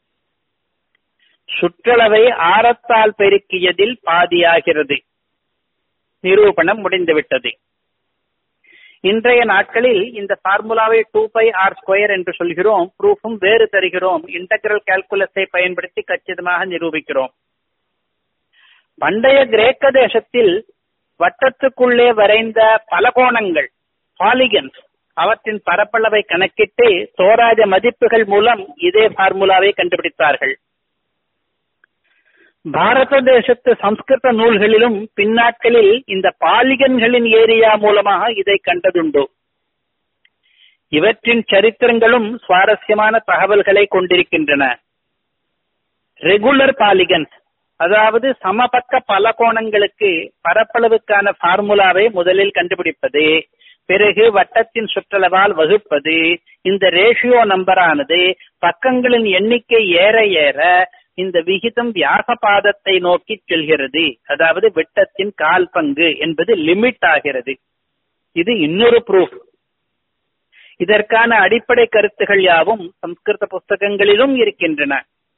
சுற்றளவை ஆரத்தால் பெருக்கியதில் பாதியாகிறது நிரூபணம் முடிந்துவிட்டது இன்றைய நாட்களில் இந்த ஃபார்முலாவை டூ பை ஆர் ஸ்கொயர் என்று சொல்கிறோம் ப்ரூஃபும் வேறு தருகிறோம் இன்டகிரல் கால்குலஸை பயன்படுத்தி கச்சிதமாக நிரூபிக்கிறோம் பண்டைய கிரேக்க தேசத்தில் வட்டத்துக்குள்ளே வரைந்த பலகோணங்கள் பாலிகன்ஸ் அவற்றின் பரப்பளவை கணக்கிட்டு தோராய மதிப்புகள் மூலம் இதே ஃபார்முலாவை கண்டுபிடித்தார்கள் பாரத தேசத்து சம்ஸ்கிருத நூல்களிலும் பின்னாட்களில் இந்த பாலிகன்களின் ஏரியா மூலமாக இதை கண்டதுண்டு இவற்றின் சரித்திரங்களும் சுவாரஸ்யமான தகவல்களை கொண்டிருக்கின்றன ரெகுலர் பாலிகன்ஸ் அதாவது சமபக்க பலகோணங்களுக்கு பரப்பளவுக்கான ஃபார்முலாவை முதலில் கண்டுபிடிப்பது பிறகு வட்டத்தின் சுற்றளவால் வகுப்பது இந்த ரேஷியோ நம்பரானது பக்கங்களின் எண்ணிக்கை ஏற ஏற இந்த விகிதம் வியாசபாதத்தை நோக்கி செல்கிறது அதாவது விட்டத்தின் கால் பங்கு என்பது லிமிட் ஆகிறது இது இன்னொரு ப்ரூஃப் இதற்கான அடிப்படை கருத்துகள் யாவும் சம்ஸ்கிருத புஸ்தகங்களிலும் இருக்கின்றன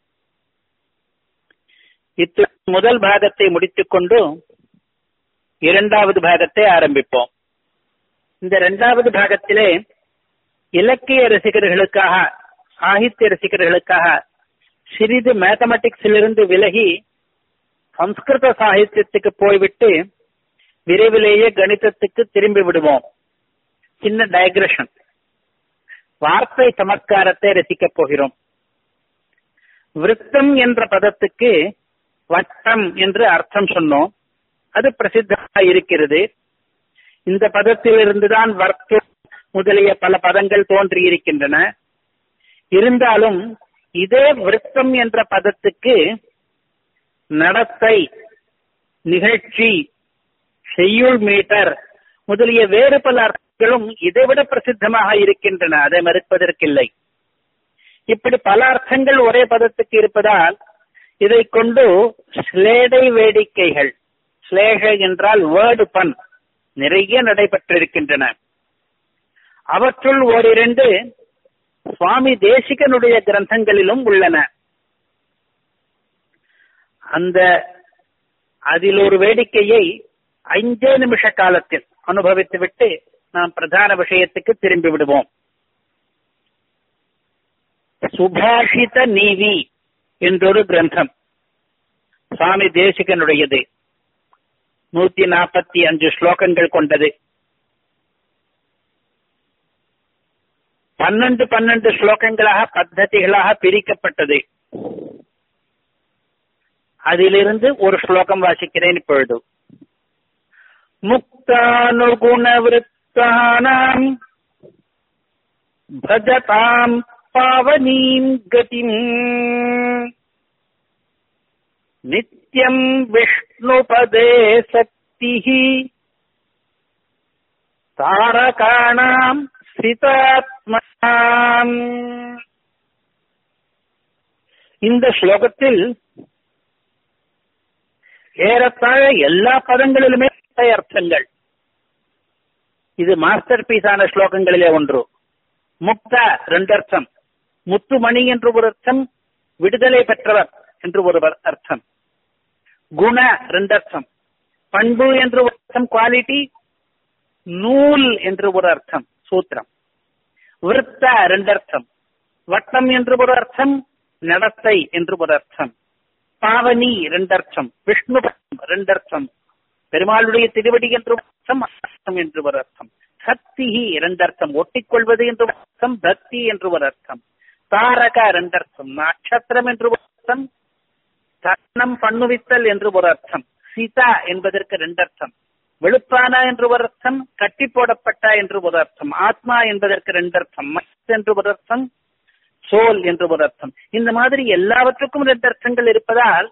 இத்துடன் முதல் பாகத்தை முடித்துக்கொண்டு இரண்டாவது பாகத்தை ஆரம்பிப்போம் இந்த இரண்டாவது பாகத்திலே இலக்கிய ரசிகர்களுக்காக சாகித்ய ரசிகர்களுக்காக சிறிது மேத்தமெட்டிக்ஸிலிருந்து விலகி சம்ஸ்கிருத சாகித்யத்துக்கு போய்விட்டு விரைவிலேயே கணிதத்துக்கு திரும்பி விடுவோம் சின்ன டைக்ரஷன் வார்த்தை சமத்காரத்தை ரசிக்கப் போகிறோம் விருத்தம் என்ற பதத்துக்கு வட்டம் என்று அர்த்தம் சொன்னோம் அது பிரசித்தமாக இருக்கிறது இந்த பதத்திலிருந்துதான் வர்த்தம் முதலிய பல பதங்கள் தோன்றியிருக்கின்றன இருந்தாலும் இதே விருத்தம் என்ற பதத்துக்கு நடத்தை நிகழ்ச்சி செய்யுள் மீட்டர் முதலிய வேறு பல அர்த்தங்களும் இதைவிட பிரசித்தமாக இருக்கின்றன அதை மறுப்பதற்கில்லை இப்படி பல அர்த்தங்கள் ஒரே பதத்துக்கு இருப்பதால் இதை கொண்டு ஸ்லேடை வேடிக்கைகள் ஸ்லேஷை என்றால் வேர்டு பன் நிறைய நடைபெற்றிருக்கின்றன அவற்றுள் ஓரிரண்டு சுவாமி தேசிகனுடைய கிரந்தங்களிலும் உள்ளன அந்த அதில் ஒரு வேடிக்கையை ஐந்தே நிமிஷ காலத்தில் அனுபவித்துவிட்டு நாம் பிரதான விஷயத்துக்கு திரும்பி விடுவோம் சுபாஷித நீவி என்றொரு கிரந்தம் சுவாமி தேசிகனுடையது நூத்தி நாற்பத்தி அஞ்சு ஸ்லோகங்கள் கொண்டது பன்னெண்டு பன்னெண்டு ஸ்லோகங்களாக பத்ததிகளாக பிரிக்கப்பட்டது அதிலிருந்து ஒரு ஸ்லோகம் வாசிக்கிறேன் இப்பொழுது முக்தானுகுண விற்த்தானாம் பஜதாம் பாவனீம் கதிம் நித்யம் விஷ்ணுபதே சக்திஹி தாரகாணாம் சிதாத்மனாம் இந்த ஸ்லோகத்தில் ஏறத்தாழ எல்லா பதங்களிலுமே இரட்டை அர்த்தங்கள் இது மாஸ்டர் பீஸான ஸ்லோகங்களிலே ஒன்று முக்த ரெண்டு அர்த்தம் முத்துமணி என்று ஒரு அர்த்தம் விடுதலை பெற்றவர் என்று ஒரு அர்த்தம் குண ரெண்டு அர்த்தம் பண்பு என்று ஒரு அர்த்தம் குவாலிட்டி நூல் என்று ஒரு அர்த்தம் சூத்திரம் விருத்த ரெண்டு அர்த்தம் வட்டம் என்று ஒரு அர்த்தம் நடத்தை என்று ஒரு அர்த்தம் பாவனி ரெண்டு அர்த்தம் விஷ்ணு ரெண்டு அர்த்தம் பெருமாளுடைய திருவடி என்று அர்த்தம் அர்த்தம் என்று ஒரு அர்த்தம் சக்தி இரண்டு அர்த்தம் ஒட்டிக்கொள்வது என்று அர்த்தம் பக்தி என்று ஒரு அர்த்தம் தாரக ரெண்டு அர்த்தம் நட்சத்திரம் என்று ஒரு அர்த்தம் தர்ணம் பண்ணுவித்தல் என்று ஒரு அர்த்தம் சீதா என்பதற்கு ரெண்டு அர்த்தம் வெளுப்பான என்று ஒரு அர்த்தம் கட்டி போடப்பட்ட என்று ஒரு அர்த்தம் ஆத்மா என்பதற்கு ரெண்டு அர்த்தம் என்று ஒரு அர்த்தம் சோல் என்று ஒரு அர்த்தம் இந்த மாதிரி எல்லாவற்றுக்கும் ரெண்டு அர்த்தங்கள் இருப்பதால்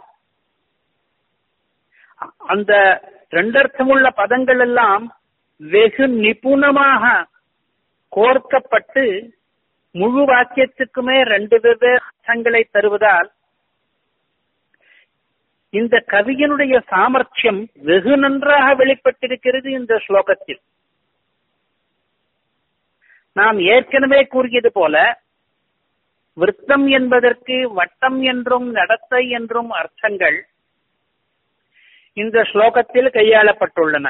அந்த ரெண்டர்த்தமுள்ள பதங்கள் எல்லாம் வெகு நிபுணமாக கோர்க்கப்பட்டு முழு வாக்கியத்துக்குமே ரெண்டு வெவ்வேறு அர்த்தங்களை தருவதால் இந்த கவியனுடைய சாமர்த்தியம் வெகு நன்றாக வெளிப்பட்டிருக்கிறது இந்த ஸ்லோகத்தில் நாம் ஏற்கனவே கூறியது போல விருத்தம் என்பதற்கு வட்டம் என்றும் நடத்தை என்றும் அர்த்தங்கள் இந்த ஸ்லோகத்தில் கையாளப்பட்டுள்ளன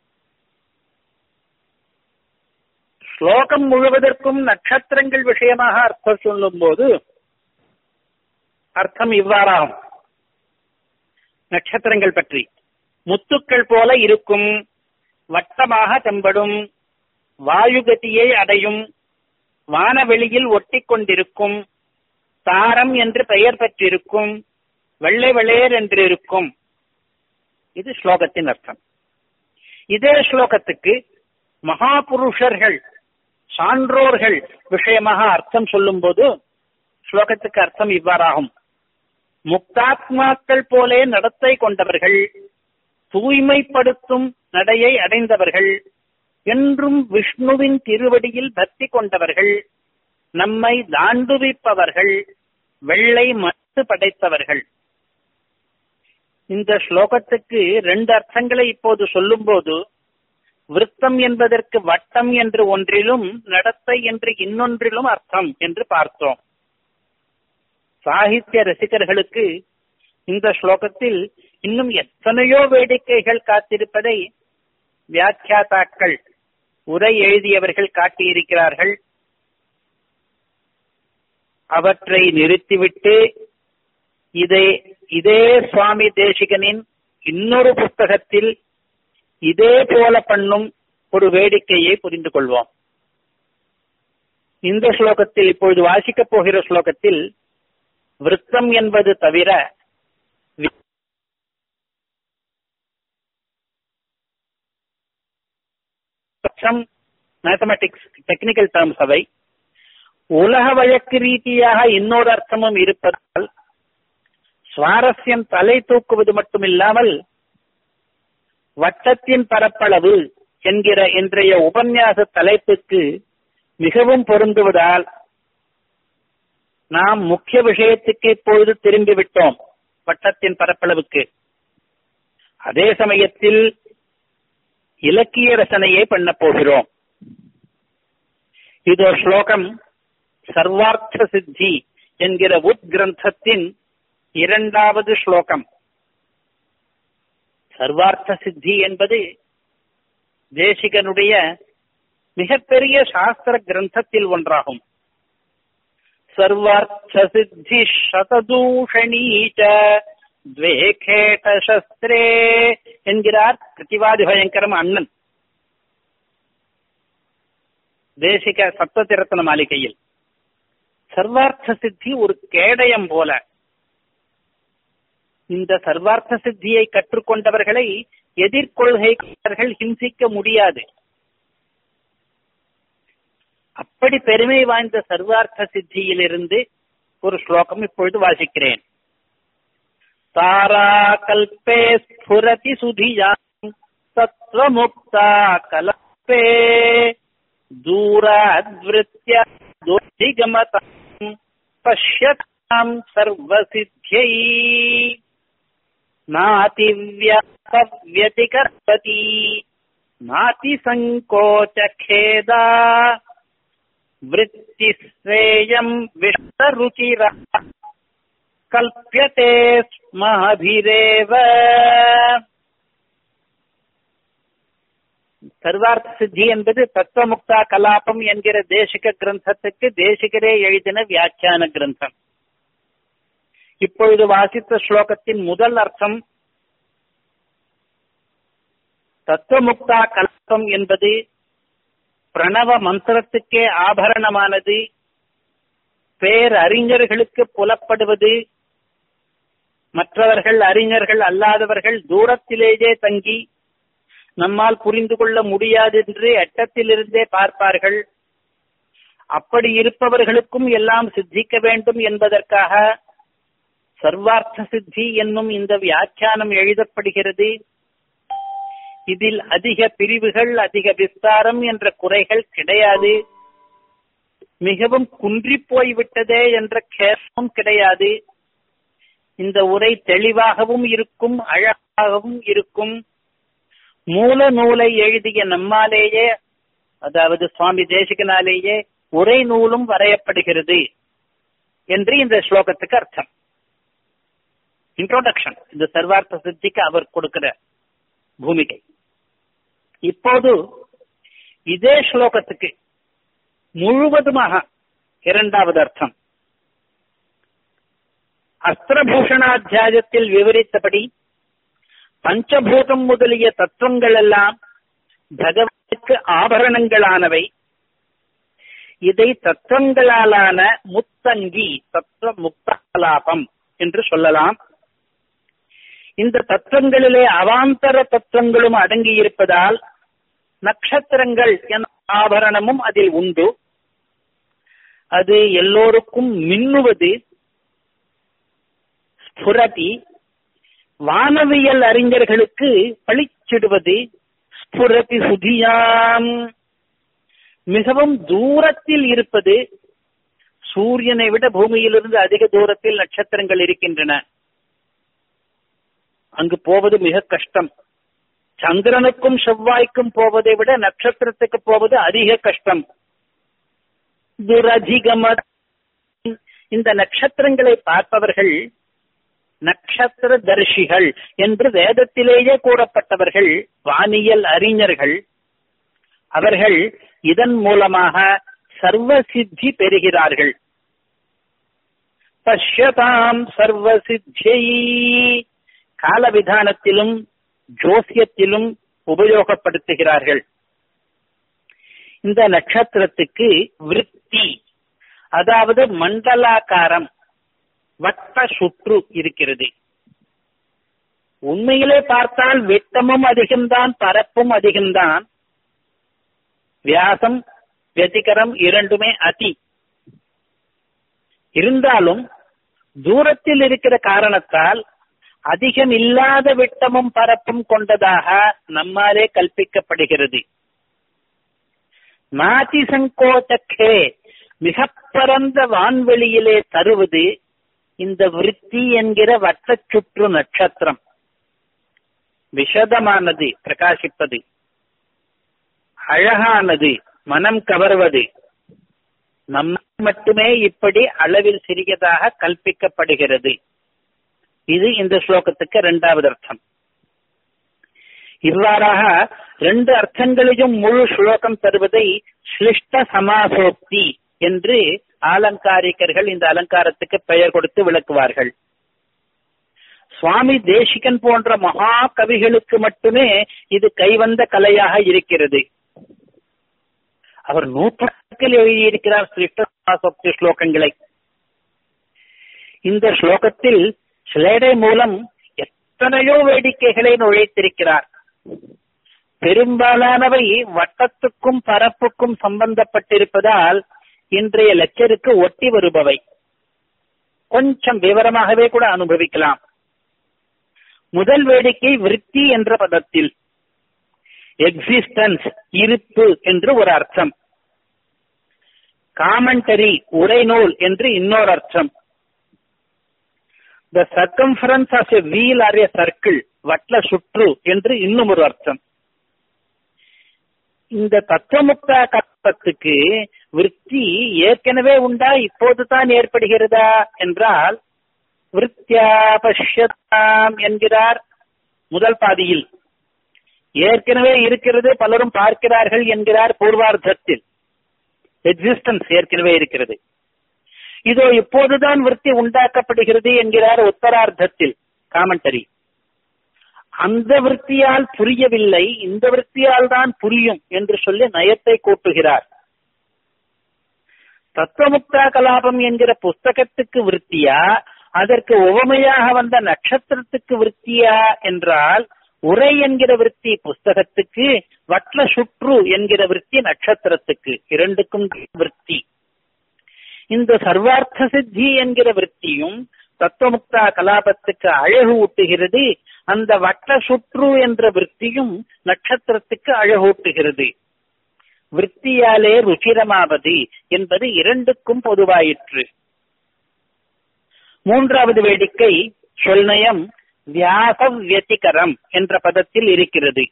ஸ்லோகம் முழுவதற்கும் நட்சத்திரங்கள் விஷயமாக அர்த்தம் சொல்லும் போது அர்த்தம் இவ்வாறாகும் நட்சத்திரங்கள் பற்றி முத்துக்கள் போல இருக்கும் வட்டமாக தெம்படும் வாயுகதியை அடையும் வானவெளியில் ஒட்டி கொண்டிருக்கும் தாரம் என்று பெயர் பெற்றிருக்கும் வெள்ளை வெளையர் என்று இருக்கும் இது ஸ்லோகத்தின் அர்த்தம் இதே ஸ்லோகத்துக்கு மகாபுருஷர்கள் சான்றோர்கள் விஷயமாக அர்த்தம் சொல்லும் போது ஸ்லோகத்துக்கு அர்த்தம் இவ்வாறாகும் முக்தாத்மாக்கள் போலே நடத்தை கொண்டவர்கள் தூய்மைப்படுத்தும் நடையை அடைந்தவர்கள் என்றும் விஷ்ணுவின் திருவடியில் பக்தி கொண்டவர்கள் நம்மை தாண்டுவிப்பவர்கள் வெள்ளை மத்து படைத்தவர்கள் இந்த ஸ்லோகத்துக்கு ரெண்டு அர்த்தங்களை இப்போது சொல்லும்போது விருத்தம் என்பதற்கு வட்டம் என்று ஒன்றிலும் நடத்தை என்று இன்னொன்றிலும் அர்த்தம் என்று பார்த்தோம் சாகித்ய ரசிகர்களுக்கு இந்த ஸ்லோகத்தில் இன்னும் எத்தனையோ வேடிக்கைகள் காத்திருப்பதை வியாக்கியாதாக்கள் உரை எழுதியவர்கள் காட்டியிருக்கிறார்கள் அவற்றை நிறுத்திவிட்டு இதை இதே சுவாமி தேசிகனின் இன்னொரு புத்தகத்தில் இதே போல பண்ணும் ஒரு வேடிக்கையை புரிந்து கொள்வோம் இந்த ஸ்லோகத்தில் இப்பொழுது வாசிக்கப் போகிற ஸ்லோகத்தில் விருத்தம் என்பது தவிர மேத்தமெட்டிக்ஸ் டெக்னிக்கல் டேர்ம்ஸ் அவை உலக வழக்கு ரீதியாக இன்னொரு அர்த்தமும் இருப்பதால் சுவாரஸ்யம் தலை தூக்குவது மட்டுமில்லாமல் வட்டத்தின் பரப்பளவு என்கிற இன்றைய உபன்யாச தலைப்புக்கு மிகவும் பொருந்துவதால் நாம் முக்கிய விஷயத்துக்கு இப்பொழுது திரும்பிவிட்டோம் வட்டத்தின் பரப்பளவுக்கு அதே சமயத்தில் இலக்கிய ரசனையை பண்ண போகிறோம் இதோ ஸ்லோகம் சர்வார்த்த சித்தி என்கிற உத்கிரந்தத்தின் இரண்டாவது ஸ்லோகம் சர்வார்த்த சித்தி என்பது தேசிகனுடைய மிகப்பெரிய சாஸ்திர கிரந்தத்தில் ஒன்றாகும் சர்வார்த்த சித்தி சததூஷணீச்ச துவேகேட்ட சஸ்திரே என்கிறார் பிரதிவாதி பயங்கரம் அண்ணன் தேசிக சப்தத்திரத்தன மாளிகையில் சர்வார்த்த சித்தி ஒரு கேடயம் போல இந்த சர்வார்த்த சித்தியை கற்றுக்கொண்டவர்களை எதிர்கொள்கைகள் ஹிம்சிக்க முடியாது அப்படி பெருமை வாய்ந்த சர்வார்த்த சித்தியிலிருந்து ஒரு ஸ்லோகம் இப்பொழுது வாசிக்கிறேன் தாரா கல்பே ஸ்புரதி சுதியாம் தத்வமுக்தா கலப்பே दूराद्वृत्य दोधिगमताम् पश्यताम् सर्वसिद्ध्यै नातिव्यापव्यतिकर्पति नातिसङ्कोचखेदा वृत्तिश्रेयम् विष्टरुचिरा கல்பியதே ஸ்மாபிரேவ சர்வார்த்த சித்தி என்பது தத்துவமுக்தா கலாபம் என்கிற தேசிக கிரந்தத்துக்கு தேசிகரே எழுதின வியாக்கியான கிரந்தம் இப்பொழுது வாசித்த ஸ்லோகத்தின் முதல் அர்த்தம் தத்துவமுக்தா கலாபம் என்பது பிரணவ மந்திரத்துக்கே ஆபரணமானது பேரறிஞர்களுக்கு புலப்படுவது மற்றவர்கள் அறிஞர்கள் அல்லாதவர்கள் தூரத்திலேயே தங்கி நம்மால் புரிந்து கொள்ள முடியாது என்று எட்டத்திலிருந்தே பார்ப்பார்கள் அப்படி இருப்பவர்களுக்கும் எல்லாம் சித்திக்க வேண்டும் என்பதற்காக சர்வார்த்த சித்தி என்னும் இந்த வியாக்கியானம் எழுதப்படுகிறது இதில் அதிக பிரிவுகள் அதிக விஸ்தாரம் என்ற குறைகள் கிடையாது மிகவும் குன்றி போய்விட்டதே என்ற கேசமும் கிடையாது இந்த உரை தெளிவாகவும் இருக்கும் அழகாகவும் இருக்கும் மூல நூலை எழுதிய நம்மாலேயே அதாவது சுவாமி தேசிகனாலேயே உரை நூலும் வரையப்படுகிறது என்று இந்த ஸ்லோகத்துக்கு அர்த்தம் இன்ட்ரோடக்ஷன் இந்த சர்வார்த்த சித்திக்கு அவர் கொடுக்கிற பூமிகை இப்போது இதே ஸ்லோகத்துக்கு முழுவதுமாக இரண்டாவது அர்த்தம் அஸ்திரபூஷணாத்தியாயத்தில் விவரித்தபடி பஞ்சபூதம் முதலிய தத்துவங்கள் எல்லாம் பகவானுக்கு ஆபரணங்களானவை இதை தத்துவங்களாலான முத்தங்கி தத்துவ முக்தலாபம் என்று சொல்லலாம் இந்த தத்துவங்களிலே அவாந்தர தத்துவங்களும் அடங்கி இருப்பதால் நட்சத்திரங்கள் என ஆபரணமும் அதில் உண்டு அது எல்லோருக்கும் மின்னுவது ஸ்புரதி வானவியல் அறிஞர்களுக்கு பளிச்சிடுவது ஸ்புரதி சுதியாம் மிகவும் தூரத்தில் இருப்பது சூரியனை விட பூமியிலிருந்து அதிக தூரத்தில் நட்சத்திரங்கள் இருக்கின்றன அங்கு போவது மிக கஷ்டம் சந்திரனுக்கும் செவ்வாய்க்கும் போவதை விட நட்சத்திரத்துக்கு போவது அதிக கஷ்டம் துரதிகம இந்த நட்சத்திரங்களை பார்ப்பவர்கள் நட்சத்திர தரிசிகள் என்று வேதத்திலேயே கூறப்பட்டவர்கள் வானியல் அறிஞர்கள் அவர்கள் இதன் மூலமாக சர்வ சித்தி பெறுகிறார்கள் பஷ்யதாம் சர்வ சித்தியை காலவிதானத்திலும் ஜோசியத்திலும் உபயோகப்படுத்துகிறார்கள் இந்த நட்சத்திரத்துக்கு விருத்தி அதாவது மண்டலாக்காரம் வட்ட சுற்று இருக்கிறது உண்மையிலே பார்த்தால் விட்டமும் அதிகம்தான் பரப்பும் அதிகம்தான் வியாசம் வெதிகரம் இரண்டுமே அதி இருந்தாலும் தூரத்தில் இருக்கிற காரணத்தால் அதிகம் இல்லாத விட்டமும் பரப்பும் கொண்டதாக நம்மாலே கல்பிக்கப்படுகிறது நாதி சங்கோச்சக்கே மிக பரந்த வான்வெளியிலே தருவது இந்த விருத்தி என்கிற வட்டச் சுற்று நட்சத்திரம் விஷதமானது பிரகாசிப்பது அழகானது மனம் கவர்வது நம்ம மட்டுமே இப்படி அளவில் சிறியதாக கல்பிக்கப்படுகிறது இது இந்த ஸ்லோகத்துக்கு இரண்டாவது அர்த்தம் இவ்வாறாக ரெண்டு அர்த்தங்களையும் முழு ஸ்லோகம் தருவதை ஸ்லிஷ்ட சமாசோக்தி என்று ஆலங்காரிக்கர்கள் இந்த அலங்காரத்துக்கு பெயர் கொடுத்து விளக்குவார்கள் சுவாமி தேசிகன் போன்ற மகா கவிகளுக்கு மட்டுமே இது கைவந்த கலையாக இருக்கிறது அவர் நூற்றுக்கணக்கில் எழுதியிருக்கிறார் ஸ்லிஷ்ட ஸ்லோகங்களை இந்த ஸ்லோகத்தில் சிலேடை மூலம் எத்தனையோ வேடிக்கைகளை நுழைத்திருக்கிறார் பெரும்பாலானவை வட்டத்துக்கும் பரப்புக்கும் சம்பந்தப்பட்டிருப்பதால் இன்றைய லெக்சருக்கு ஒட்டி வருபவை கொஞ்சம் விவரமாகவே கூட அனுபவிக்கலாம் முதல் வேடிக்கை விருத்தி என்ற பதத்தில் எக்ஸிஸ்டன்ஸ் இருப்பு என்று ஒரு அர்த்தம் காமெண்டரி உரைநூல் என்று இன்னொரு அர்த்தம் the circumference of a wheel or a circle வட்ல சுற்று என்று இன்னும் ஒரு அர்த்தம் இந்த தத்துவமுக்தா கற்பத்துக்கு விற்பி ஏற்கனவே உண்டா இப்போதுதான் ஏற்படுகிறதா என்றால் விருத்தியா பஷ்யதாம் என்கிறார் முதல் பாதியில் ஏற்கனவே இருக்கிறது பலரும் பார்க்கிறார்கள் என்கிறார் பூர்வார்த்தத்தில் எக்ஸிஸ்டன்ஸ் ஏற்கனவே இருக்கிறது இதோ இப்போதுதான் விற்பி உண்டாக்கப்படுகிறது என்கிறார் உத்தரார்த்தத்தில் காமெண்டரி அந்த விற்த்தியால் புரியவில்லை இந்த விற்த்தியால் தான் புரியும் என்று சொல்லி நயத்தை கூட்டுகிறார் தத்துவமுக்தா கலாபம் என்கிற புஸ்தகத்துக்கு விற்த்தியா அதற்கு உவமையாக வந்த நட்சத்திரத்துக்கு விற்த்தியா என்றால் உரை என்கிற விற்பி புஸ்தகத்துக்கு வட்ல சுற்று என்கிற விற்பி நட்சத்திரத்துக்கு இரண்டுக்கும் விற்பி இந்த சர்வார்த்த சித்தி என்கிற விற்த்தியும் தத்துவமுக்தா கலாபத்துக்கு அழகு ஊட்டுகிறது அந்த வட்ட சுற்று என்ற விற்த்தியும் நட்சத்திரத்துக்கு அழகூட்டுகிறது விற்த்தியாலே ருச்சிரமாவது என்பது இரண்டுக்கும் பொதுவாயிற்று மூன்றாவது வேடிக்கை சொல்நயம் வியாச வியதிகரம் என்ற பதத்தில் இருக்கிறது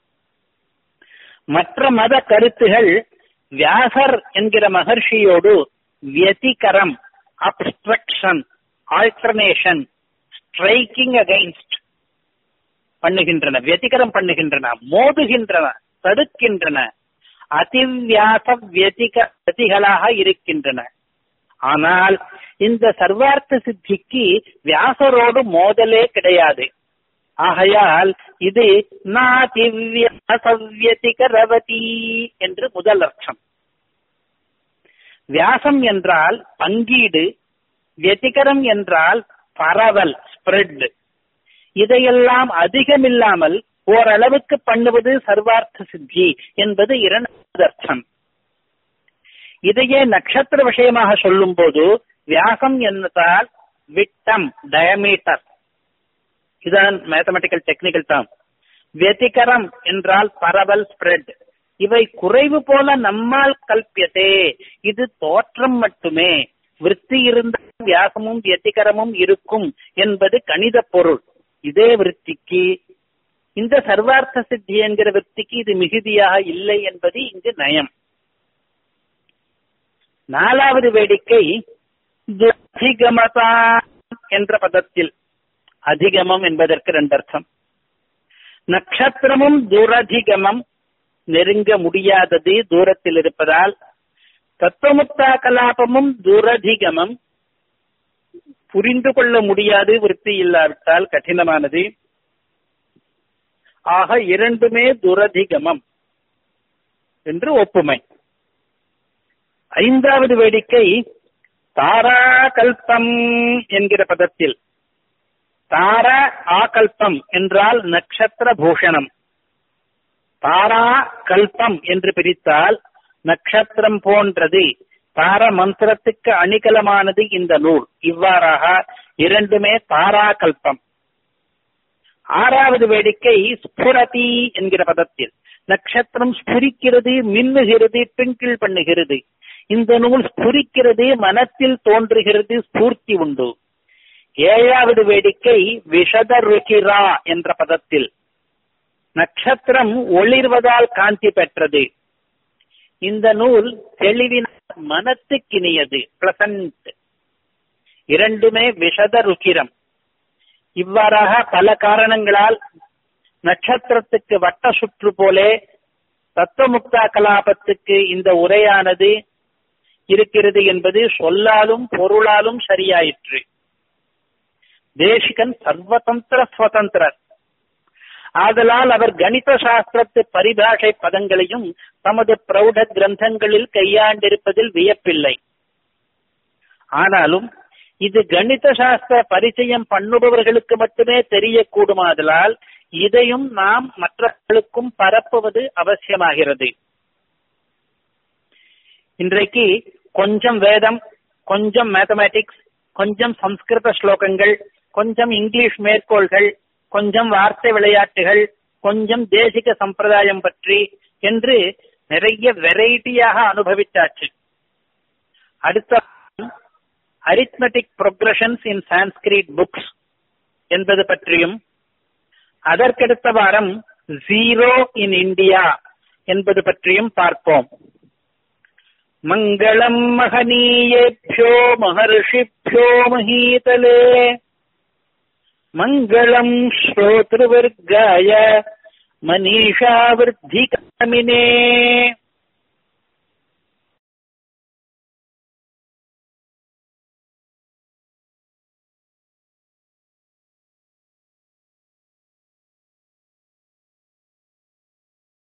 மற்ற மத கருத்துகள் வியாசர் என்கிற மகர்ஷியோடு வியதிகரம் அப்ஸ்ட்ரக்ஷன் ஆல்டர்னேஷன் ஸ்ட்ரைக்கிங் அகைன்ஸ்ட் பண்ணுகின்றன வியதிகரம் பண்ணுகின்றன மோதுகின்றன தடுக்கின்றன அதிவியாச வியதிக கதிகளாக இருக்கின்றன ஆனால் இந்த சர்வார்த்த சித்திக்கு வியாசரோடு மோதலே கிடையாது ஆகையால் இது நாதிவியதிகரவதி என்று முதல் அர்த்தம் வியாசம் என்றால் பங்கீடு வியதிகரம் என்றால் பரவல் ஸ்ப்ரெட் இதையெல்லாம் அதிகமில்லாமல் ஓரளவுக்கு பண்ணுவது சர்வார்த்த சித்தி என்பது இரண்டாவது அர்த்தம் இதையே நட்சத்திர விஷயமாக சொல்லும் போது வியாசம் என்றால் விட்டம் டயமீட்டர் இதுதான் மேத்தமெட்டிக்கல் டெக்னிக்கல் டேர்ம் வெதிகரம் என்றால் பரவல் ஸ்ப்ரெட் இவை குறைவு போல நம்மால் கல்பியதே இது தோற்றம் மட்டுமே விற்பி இருந்தால் வியாசமும் வெத்திகரமும் இருக்கும் என்பது கணித பொருள் இதே விற்பிக்கு இந்த சர்வார்த்த சித்தி என்கிற விற்பிக்கு இது மிகுதியாக இல்லை என்பது இங்கு நயம் நாலாவது வேடிக்கை அதிகமதா என்ற பதத்தில் அதிகமம் என்பதற்கு ரெண்டு அர்த்தம் நட்சத்திரமும் துரதிகமம் நெருங்க முடியாதது தூரத்தில் இருப்பதால் தத்துவமுத்தா கலாபமும் துரதிகமம் புரிந்து கொள்ள முடியாது விற்பி இல்லாவிட்டால் கடினமானது ஆக இரண்டுமே துரதிகமம் என்று ஒப்புமை ஐந்தாவது வேடிக்கை தாராகல்பம் என்கிற பதத்தில் தார ஆகல்பம் என்றால் நட்சத்திர பூஷணம் தாரா கல்பம் என்று பிரித்தால் நட்சத்திரம் போன்றது தார மந்திரத்துக்கு அணிகலமானது இந்த நூல் இவ்வாறாக இரண்டுமே தாராகல்பம் ஆறாவது வேடிக்கை ஸ்புரதி என்கிற பதத்தில் நட்சத்திரம் ஸ்புரிக்கிறது மின்னுகிறது ட்விங்கிள் பண்ணுகிறது இந்த நூல் ஸ்புரிக்கிறது மனத்தில் தோன்றுகிறது ஸ்பூர்த்தி உண்டு ஏழாவது வேடிக்கை விஷத ருச்சிரா என்ற பதத்தில் நட்சத்திரம் ஒளிர்வதால் காந்தி பெற்றது இந்த நூல் தெளிவின் மனத்துக்கினியது பிளசன்ட் இரண்டுமே விஷத ருச்சிரம் இவ்வாறாக பல காரணங்களால் நட்சத்திரத்துக்கு வட்ட சுற்று போலே தத்துவமுக்தா கலாபத்துக்கு இந்த உரையானது இருக்கிறது என்பது சொல்லாலும் பொருளாலும் சரியாயிற்று தேசிகன் சர்வதந்திர சுவதந்திரர் ஆதலால் அவர் கணித சாஸ்திரத்து பரிபாஷை பதங்களையும் தமது பிரௌட கிரந்தங்களில் கையாண்டிருப்பதில் வியப்பில்லை ஆனாலும் இது கணித சாஸ்திர பரிச்சயம் பண்ணுபவர்களுக்கு மட்டுமே தெரியக்கூடுமாதலால் இதையும் நாம் மற்றவர்களுக்கும் பரப்புவது அவசியமாகிறது இன்றைக்கு கொஞ்சம் வேதம் கொஞ்சம் மேத்தமேட்டிக்ஸ் கொஞ்சம் சம்ஸ்கிருத ஸ்லோகங்கள் கொஞ்சம் இங்கிலீஷ் மேற்கோள்கள் கொஞ்சம் வார்த்தை விளையாட்டுகள் கொஞ்சம் தேசிக சம்பிரதாயம் பற்றி என்று நிறைய வெரைட்டியாக அனுபவித்தாச்சு அடுத்த arithmetic progressions in Sanskrit books என்பது பற்றியும் அதற்கடுத்த வாரம் ஜீரோ இன் இந்தியா என்பது பற்றியும் பார்ப்போம் மங்களம் மகனீயேभ्यो மகர்ஷிभ्यो மகீதலே மங்களம் ஸ்ரோத்ருவர்காய மனிஷா விருத்திகாமினே